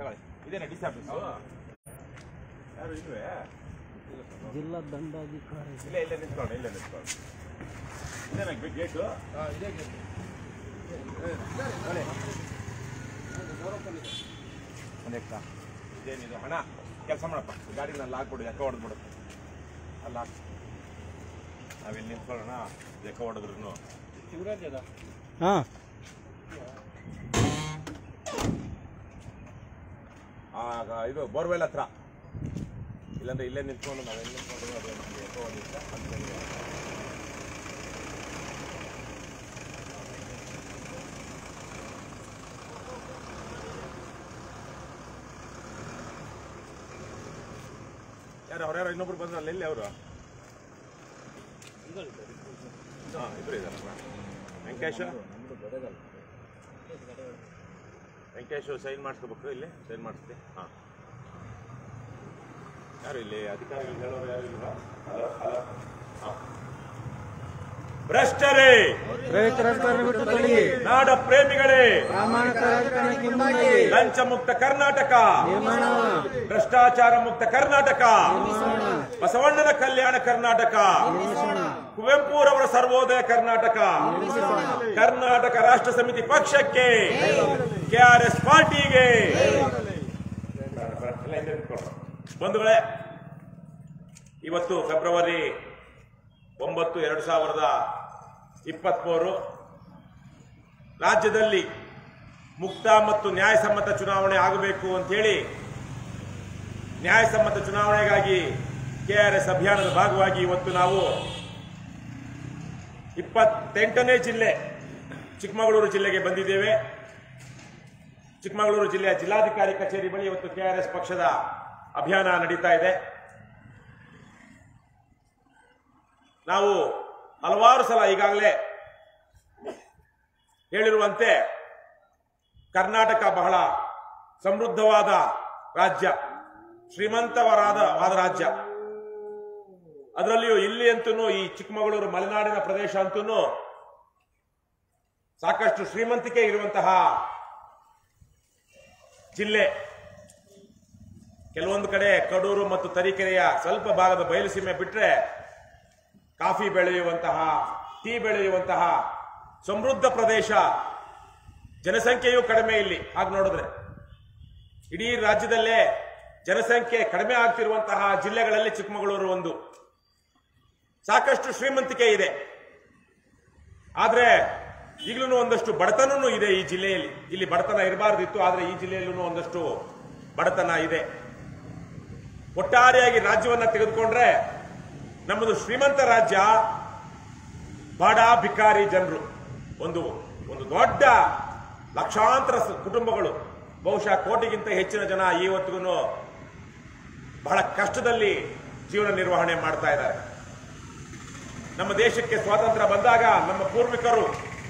ತಗೊಳ್ಳಿ ಇದೇನಾ D C office ಯಾರು ಇಲ್ವೇ ಜಿಲ್ಲಾ ದಂಡಾಧಿಕಾರಿ ಇಲ್ಲೇ ಇಲ್ಲೇ ನಿಂತ್ಕೊಂಡು ಇಲ್ಲೇ ನಿಂತ್ಕೊಂಡು ಇದೇನಾ ಗೇಟು ಒಂದು ಎಕ್ಕ ಇದೇನಿದು ಹಣ ಕೆಲಸ ಮಾಡಪ್ಪ ಗಾಡಿ ನಾನು ಹಾಕ್ಬಿಡು ಎಕ್ಕ ಹೊಡೆದ್ಬಿಡುತ್ತೆ ಅಲ್ಲ ನಾವಿಲ್ಲಿ ನಿಂತ್ಕೊಳ್ಳೋಣ ಎಕ್ಕ ಹೊಡೆದ್ರು ಶಿವರಾಜ್ ಅದ ಹಾಂ ಆಗ ಇದು ಬೋರ್ವೆಲ್ ಹತ್ರ ಇಲ್ಲಾಂದ್ರೆ ಇಲ್ಲೇ ನಿಂತ್ಕೊಂಡು ನಾವೆಲ್ಲಿ ನಿಂತ್ಕೊಂಡು ಅದು ನಮ್ಗೆ ಎಕ್ಕ ಹೊಡೆಯುತ್ತೆ ಅಂತೇಳಿ ಯಾರು ಅವ್ರ್ಯಾರೋ ಇನ್ನೊಬ್ರು ಬಂದ್ರಲ್ಲ ಎಲ್ಲಿ ಅವರು ಹಾಂ ಇಬ್ಬರು ಇದಾರಲ್ಲ ವೆಂಕಟೇಶ ವೆಂಕಟೇಶ್ ಸೈನ್ ಮಾಡಿಸ್ಕೋಬೇಕು ಇಲ್ಲಿ ಸೈನ್ ಮಾಡಿಸ್ತೆ ಹಾಂ ಯಾರು ಇಲ್ಲಿ ಅಧಿಕಾರಿಗಳು ಹೇಳೋರು ಯಾರು ಇಲ್ವಾ ಹಲೋ ಹಲೋ ಹಾಂ ಭ್ರಷ್ಟರೇ ರೈತ ರಾಜಕಾರಣ ಬಿಟ್ಟು ತೊಲಗಿ ನಾಡ ಪ್ರೇಮಿಗಳೇ ಪ್ರಾಮಾಣಿಕ ರಾಜಕಾರಣಕ್ಕೆ ಮುಂದಾಗಿ ಲಂಚ ಮುಕ್ತ ಕರ್ನಾಟಕ ನಿರ್ಮಾಣ ಭ್ರಷ್ಟಾಚಾರ ಮುಕ್ತ ಕರ್ನಾಟಕ ಬಸವಣ್ಣನ ಕಲ್ಯಾಣ ಕರ್ನಾಟಕ ಕುವೆಂಪುರವರ ಸರ್ವೋದಯ ಕರ್ನಾಟಕ ಕರ್ನಾಟಕ ರಾಷ್ಟ್ರ ಸಮಿತಿ ಪಕ್ಷಕ್ಕೆ ಕೆಆರ್ಎಸ್ ಪಾರ್ಟಿಗೆ ಬಂಧುಗಳೇ ಇವತ್ತು ಫೆಬ್ರವರಿ ಒಂಬತ್ತು ಎರಡು ಸಾವಿರದ ಇಪ್ಪತ್ಮೂರು ರಾಜ್ಯದಲ್ಲಿ ಮುಕ್ತ ಮತ್ತು ನ್ಯಾಯಸಮ್ಮತ ಚುನಾವಣೆ ಆಗಬೇಕು ಅಂತೇಳಿ ನ್ಯಾಯಸಮ್ಮತ ಚುನಾವಣೆಗಾಗಿ ಕೆಆರ್ಎಸ್ ಅಭಿಯಾನದ ಭಾಗವಾಗಿ ಇವತ್ತು ನಾವು ಇಪ್ಪತ್ತೆಂಟನೇ ಜಿಲ್ಲೆ ಚಿಕ್ಕಮಗಳೂರು ಜಿಲ್ಲೆಗೆ ಬಂದಿದ್ದೇವೆ ಚಿಕ್ಕಮಗಳೂರು ಜಿಲ್ಲೆಯ ಜಿಲ್ಲಾಧಿಕಾರಿ ಕಚೇರಿ ಬಳಿ ಇವತ್ತು ಕೆಆರ್ಎಸ್ ಪಕ್ಷದ ಅಭಿಯಾನ ನಡೀತಾ ಇದೆ ನಾವು ಹಲವಾರು ಸಲ ಈಗಾಗಲೇ ಹೇಳಿರುವಂತೆ ಕರ್ನಾಟಕ ಬಹಳ ಸಮೃದ್ಧವಾದ ರಾಜ್ಯ ಶ್ರೀಮಂತವರಾದ ಆದ ರಾಜ್ಯ ಅದರಲ್ಲಿಯೂ ಇಲ್ಲಿ ಅಂತೂ ಈ ಚಿಕ್ಕಮಗಳೂರು ಮಲೆನಾಡಿನ ಪ್ರದೇಶ ಅಂತೂ ಸಾಕಷ್ಟು ಶ್ರೀಮಂತಿಕೆ ಇರುವಂತಹ ಜಿಲ್ಲೆ ಕೆಲವೊಂದು ಕಡೆ ಕಡೂರು ಮತ್ತು ತರೀಕೆರೆಯ ಸ್ವಲ್ಪ ಭಾಗದ ಬಯಲುಸೀಮೆ ಬಿಟ್ಟರೆ ಕಾಫಿ ಬೆಳೆಯುವಂತಹ ಟೀ ಬೆಳೆಯುವಂತಹ ಸಮೃದ್ಧ ಪ್ರದೇಶ ಜನಸಂಖ್ಯೆಯೂ ಕಡಿಮೆ ಇಲ್ಲಿ ಹಾಗೆ ನೋಡಿದ್ರೆ ಇಡೀ ರಾಜ್ಯದಲ್ಲೇ ಜನಸಂಖ್ಯೆ ಕಡಿಮೆ ಆಗ್ತಿರುವಂತಹ ಜಿಲ್ಲೆಗಳಲ್ಲಿ ಚಿಕ್ಕಮಗಳೂರು ಒಂದು ಸಾಕಷ್ಟು ಶ್ರೀಮಂತಿಕೆ ಇದೆ ಆದ್ರೆ ಈಗಲೂ ಒಂದಷ್ಟು ಬಡತನೂ ಇದೆ ಈ ಜಿಲ್ಲೆಯಲ್ಲಿ ಇಲ್ಲಿ ಬಡತನ ಇರಬಾರ್ದಿತ್ತು ಆದ್ರೆ ಈ ಜಿಲ್ಲೆಯಲ್ಲೂ ಒಂದಷ್ಟು ಬಡತನ ಇದೆ ಒಟ್ಟಾರೆಯಾಗಿ ರಾಜ್ಯವನ್ನ ತೆಗೆದುಕೊಂಡ್ರೆ ನಮ್ಮದು ಶ್ರೀಮಂತ ರಾಜ್ಯ ಬಡ ಭಿಕಾರಿ ಜನರು ಒಂದು ಒಂದು ದೊಡ್ಡ ಲಕ್ಷಾಂತರ ಸ- ಕುಟುಂಬಗಳು ಬಹುಶಃ ಕೋಟಿಗಿಂತ ಹೆಚ್ಚಿನ ಜನ ಇವತ್ತಿಗೂ ಬಹಳ ಕಷ್ಟದಲ್ಲಿ ಜೀವನ ನಿರ್ವಹಣೆ ಮಾಡ್ತಾ ಇದ್ದಾರೆ ನಮ್ಮ ದೇಶಕ್ಕೆ ಸ್ವಾತಂತ್ರ್ಯ ಬಂದಾಗ ನಮ್ಮ ಪೂರ್ವಿಕರು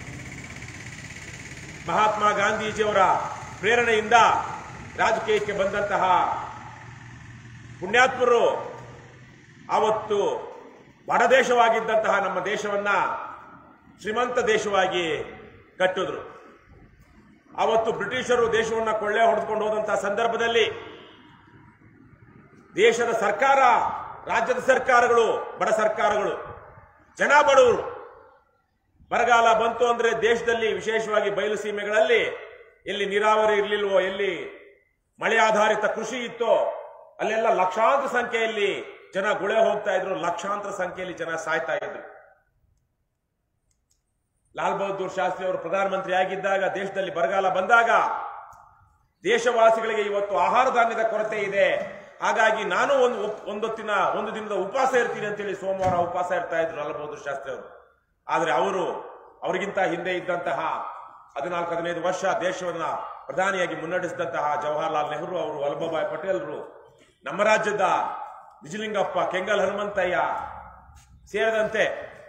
ಮಹಾತ್ಮ ಗಾಂಧೀಜಿಯವರ ಪ್ರೇರಣೆಯಿಂದ ರಾಜಕೀಯಕ್ಕೆ ಬಂದಂತಹ ಪುಣ್ಯಾತ್ಮರು ಆವತ್ತು ಬಡ ದೇಶವಾಗಿದ್ದಂತಹ ನಮ್ಮ ದೇಶವನ್ನ ಶ್ರೀಮಂತ ದೇಶವಾಗಿ ಕಟ್ಟಿದ್ರು ಆವತ್ತು ಬ್ರಿಟಿಷರು ದೇಶವನ್ನ ಕೊಳ್ಳೆ ಹೊಡೆದುಕೊಂಡು ಹೋದಂತಹ ಸಂದರ್ಭದಲ್ಲಿ ದೇಶದ ಸರ್ಕಾರ ರಾಜ್ಯದ ಸರ್ಕಾರಗಳು ಬಡ ಸರ್ಕಾರಗಳು ಜನ ಬಡವರು ಬರಗಾಲ ಬಂತು ಅಂದ್ರೆ ದೇಶದಲ್ಲಿ ವಿಶೇಷವಾಗಿ ಬಯಲು ಸೀಮೆಗಳಲ್ಲಿ ಎಲ್ಲಿ ನೀರಾವರಿ ಇರಲಿಲ್ವೋ ಎಲ್ಲಿ ಮಳೆ ಆಧಾರಿತ ಕೃಷಿ ಇತ್ತೋ ಅಲ್ಲೆಲ್ಲ ಲಕ್ಷಾಂತರ ಸಂಖ್ಯೆಯಲ್ಲಿ ಜನ ಗುಳೆ ಹೋಗ್ತಾ ಇದ್ರು ಲಕ್ಷಾಂತರ ಸಂಖ್ಯೆಯಲ್ಲಿ ಜನ ಸಾಯ್ತಾ ಇದ್ರು ಲಾಲ್ ಬಹದ್ದೂರ್ ಶಾಸ್ತ್ರಿ ಅವರು ಪ್ರಧಾನಮಂತ್ರಿ ಆಗಿದ್ದಾಗ ದೇಶದಲ್ಲಿ ಬರಗಾಲ ಬಂದಾಗ ದೇಶವಾಸಿಗಳಿಗೆ ಇವತ್ತು ಆಹಾರ ಧಾನ್ಯದ ಕೊರತೆ ಇದೆ ಹಾಗಾಗಿ ನಾನು ಒಂದು ಉಪ್- ಒಂದೊತ್ತಿನ ಒಂದು ದಿನದ ಉಪವಾಸ ಇರ್ತೀನಿ ಅಂತೇಳಿ ಸೋಮವಾರ ಉಪವಾಸ ಇರ್ತಾ ಇದ್ರು ಲಾಲ್ ಬಹದ್ದೂರ್ ಶಾಸ್ತ್ರಿ ಅವರು ಆದ್ರೆ ಅವರು ಅವರಿಗಿಂತ ಹಿಂದೆ ಇದ್ದಂತಹ ಹದಿನಾಲ್ಕು ಹದಿನೈದು ವರ್ಷ ದೇಶವನ್ನ ಪ್ರಧಾನಿಯಾಗಿ ಮುನ್ನಡೆಸಿದಂತಹ ಜವಾಹರ್ಲಾಲ್ ನೆಹರು ಅವರು ವಲ್ಲಭಭಾಯ್ ಪಟೇಲ್ರು ನಮ್ಮ ರಾಜ್ಯದ ನಿಜಲಿಂಗಪ್ಪ ಕೆಂಗಲ್ ಹನುಮಂತಯ್ಯ ಸೇರಿದಂತೆ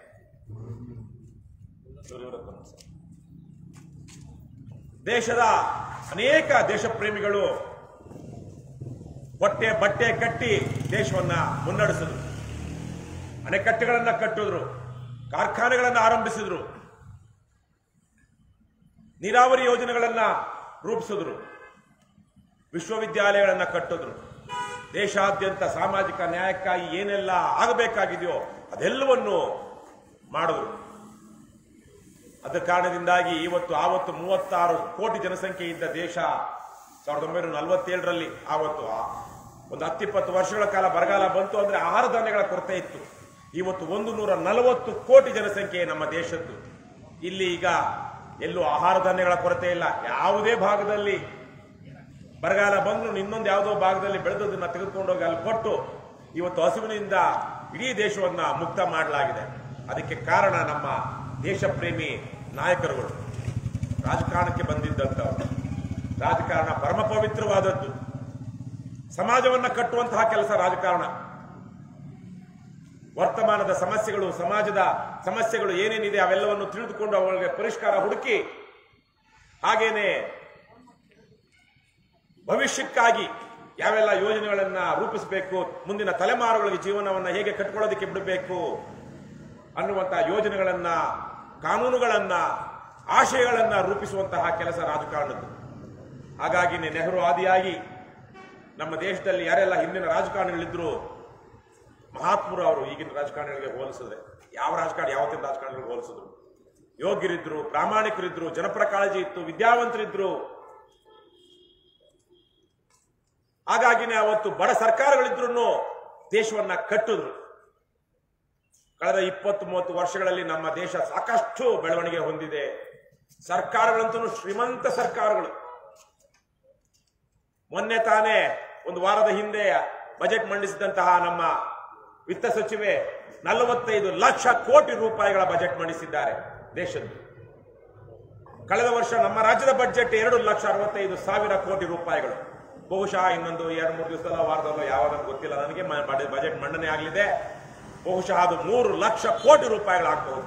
ದೇಶದ ಅನೇಕ ದೇಶ ಪ್ರೇಮಿಗಳು ಹೊಟ್ಟೆ ಬಟ್ಟೆ ಕಟ್ಟಿ ದೇಶವನ್ನ ಮುನ್ನಡೆಸಿದ್ರು ಅಣೆಕಟ್ಟೆಗಳನ್ನ ಕಟ್ಟಿದ್ರು ಕಾರ್ಖಾನೆಗಳನ್ನ ಆರಂಭಿಸಿದ್ರು ನೀರಾವರಿ ಯೋಜನೆಗಳನ್ನ ರೂಪಿಸಿದ್ರು ವಿಶ್ವವಿದ್ಯಾಲಯಗಳನ್ನ ಕಟ್ಟಿದ್ರು ದೇಶಾದ್ಯಂತ ಸಾಮಾಜಿಕ ನ್ಯಾಯಕ್ಕಾಗಿ ಏನೆಲ್ಲ ಆಗಬೇಕಾಗಿದೆಯೋ ಅದೆಲ್ಲವನ್ನು ಮಾಡಿದ್ರು ಅದ ಕಾರಣದಿಂದಾಗಿ ಇವತ್ತು ಆವತ್ತು ಮೂವತ್ತಾರು ಕೋಟಿ ಜನಸಂಖ್ಯೆ ಇದ್ದ ದೇಶ ಸಾವಿರದ ಒಂಬೈನೂರ ನಲವತ್ತೇಳರಲ್ಲಿ ಆವತ್ತು ಆ ಒಂದು ಹತ್ತಿಪ್ಪತ್ತು ವರ್ಷಗಳ ಕಾಲ ಬರಗಾಲ ಬಂತು ಅಂದ್ರೆ ಆಹಾರ ಧಾನ್ಯಗಳ ಕೊರತೆ ಇತ್ತು ಇವತ್ತು ಒಂದು ನೂರ ನಲವತ್ತು ಕೋಟಿ ಜನಸಂಖ್ಯೆ ನಮ್ಮ ದೇಶದ್ದು ಇಲ್ಲಿ ಈಗ ಎಲ್ಲೂ ಆಹಾರ ಧಾನ್ಯಗಳ ಕೊರತೆ ಇಲ್ಲ ಯಾವುದೇ ಭಾಗದಲ್ಲಿ ಬರಗಾಲ ಬಂದ್ರು ಇನ್ನೊಂದು ಯಾವುದೋ ಭಾಗದಲ್ಲಿ ಬೆಳೆದದನ್ನ ತೆಗೆದುಕೊಂಡೋಗಿ ಅಲ್ಲಿ ಕೊಟ್ಟು ಇವತ್ತು ಹಸುವಿನಿಂದ ಇಡೀ ದೇಶವನ್ನ ಮುಕ್ತ ಮಾಡಲಾಗಿದೆ ಅದಕ್ಕೆ ಕಾರಣ ನಮ್ಮ ದೇಶ ಪ್ರೇಮಿ ನಾಯಕರುಗಳು ರಾಜಕಾರಣಕ್ಕೆ ಬಂದಿದ್ದಂಥವ್ರು ರಾಜಕಾರಣ ಪರಮ ಪವಿತ್ರವಾದದ್ದು ಸಮಾಜವನ್ನ ಕಟ್ಟುವಂತಹ ಕೆಲಸ ರಾಜಕಾರಣ ವರ್ತಮಾನದ ಸಮಸ್ಯೆಗಳು ಸಮಾಜದ ಸಮಸ್ಯೆಗಳು ಏನೇನಿದೆ ಅವೆಲ್ಲವನ್ನು ತಿಳಿದುಕೊಂಡು ಅವುಗಳಿಗೆ ಪರಿಷ್ಕಾರ ಹುಡುಕಿ ಹಾಗೇನೆ ಭವಿಷ್ಯಕ್ಕಾಗಿ ಯಾವೆಲ್ಲ ಯೋಜನೆಗಳನ್ನ ರೂಪಿಸಬೇಕು ಮುಂದಿನ ತಲೆಮಾರುಗಳಿಗೆ ಜೀವನವನ್ನ ಹೇಗೆ ಕಟ್ಕೊಳ್ಳೋದಕ್ಕೆ ಬಿಡಬೇಕು ಅನ್ನುವಂತಹ ಯೋಜನೆಗಳನ್ನ ಕಾನೂನುಗಳನ್ನ ಆಶಯಗಳನ್ನ ರೂಪಿಸುವಂತಹ ಕೆಲಸ ರಾಜಕಾರಣದ್ದು ಹಾಗಾಗಿ ನೆಹರು ಆದಿಯಾಗಿ ನಮ್ಮ ದೇಶದಲ್ಲಿ ಯಾರೆಲ್ಲ ಹಿಂದಿನ ರಾಜಕಾರಣಿಗಳಿದ್ರು ಮಹಾತ್ಮರು ಅವರು ಈಗಿನ ರಾಜಕಾರಣಿಗಳಿಗೆ ಹೋಲಿಸಿದ್ರೆ ಯಾವ ರಾಜಕಾರಣ ಯಾವತ್ತಿನ ರಾಜಕಾರಣಿಗಳಿಗೆ ಹೋಲಿಸಿದ್ರು ಯೋಗ್ಯರಿದ್ರು ಪ್ರಾಮಾಣಿಕರಿದ್ರು ಜನಪರ ಕಾಳಜಿ ಇತ್ತು ವಿದ್ಯಾವಂತರಿದ್ರು ಹಾಗಾಗಿನೇ ಅವತ್ತು ಬಡ ಸರ್ಕಾರಗಳಿದ್ರು ದೇಶವನ್ನ ಕಟ್ಟಿದ್ರು ಕಳೆದ ಇಪ್ಪತ್ತು ಮೂವತ್ತು ವರ್ಷಗಳಲ್ಲಿ ನಮ್ಮ ದೇಶ ಸಾಕಷ್ಟು ಬೆಳವಣಿಗೆ ಹೊಂದಿದೆ ಸರ್ಕಾರಗಳಂತೂ ಶ್ರೀಮಂತ ಸರ್ಕಾರಗಳು ಮೊನ್ನೆ ತಾನೇ ಒಂದು ವಾರದ ಹಿಂದೆ ಬಜೆಟ್ ಮಂಡಿಸಿದಂತಹ ನಮ್ಮ ವಿತ್ತ ಸಚಿವೆ ನಲವತ್ತೈದು ಲಕ್ಷ ಕೋಟಿ ರೂಪಾಯಿಗಳ ಬಜೆಟ್ ಮಂಡಿಸಿದ್ದಾರೆ ದೇಶದ್ದು ಕಳೆದ ವರ್ಷ ನಮ್ಮ ರಾಜ್ಯದ ಬಜೆಟ್ ಎರಡು ಲಕ್ಷ ಅರವತ್ತೈದು ಸಾವಿರ ಕೋಟಿ ರೂಪಾಯಿಗಳು ಬಹುಶಃ ಇನ್ನೊಂದು ಎರಡು ಮೂರು ದಿವಸದ ವಾರದಲ್ಲೋ ಯಾವಾಗಂತ ಗೊತ್ತಿಲ್ಲ ನನಗೆ ಮ- ಬಜೆಟ್ ಬಜೆಟ್ ಮಂಡನೆ ಆಗಲಿದೆ ಬಹುಶಃ ಅದು ಮೂರು ಲಕ್ಷ ಕೋಟಿ ರೂಪಾಯಿಗಳಾಗಬಹುದು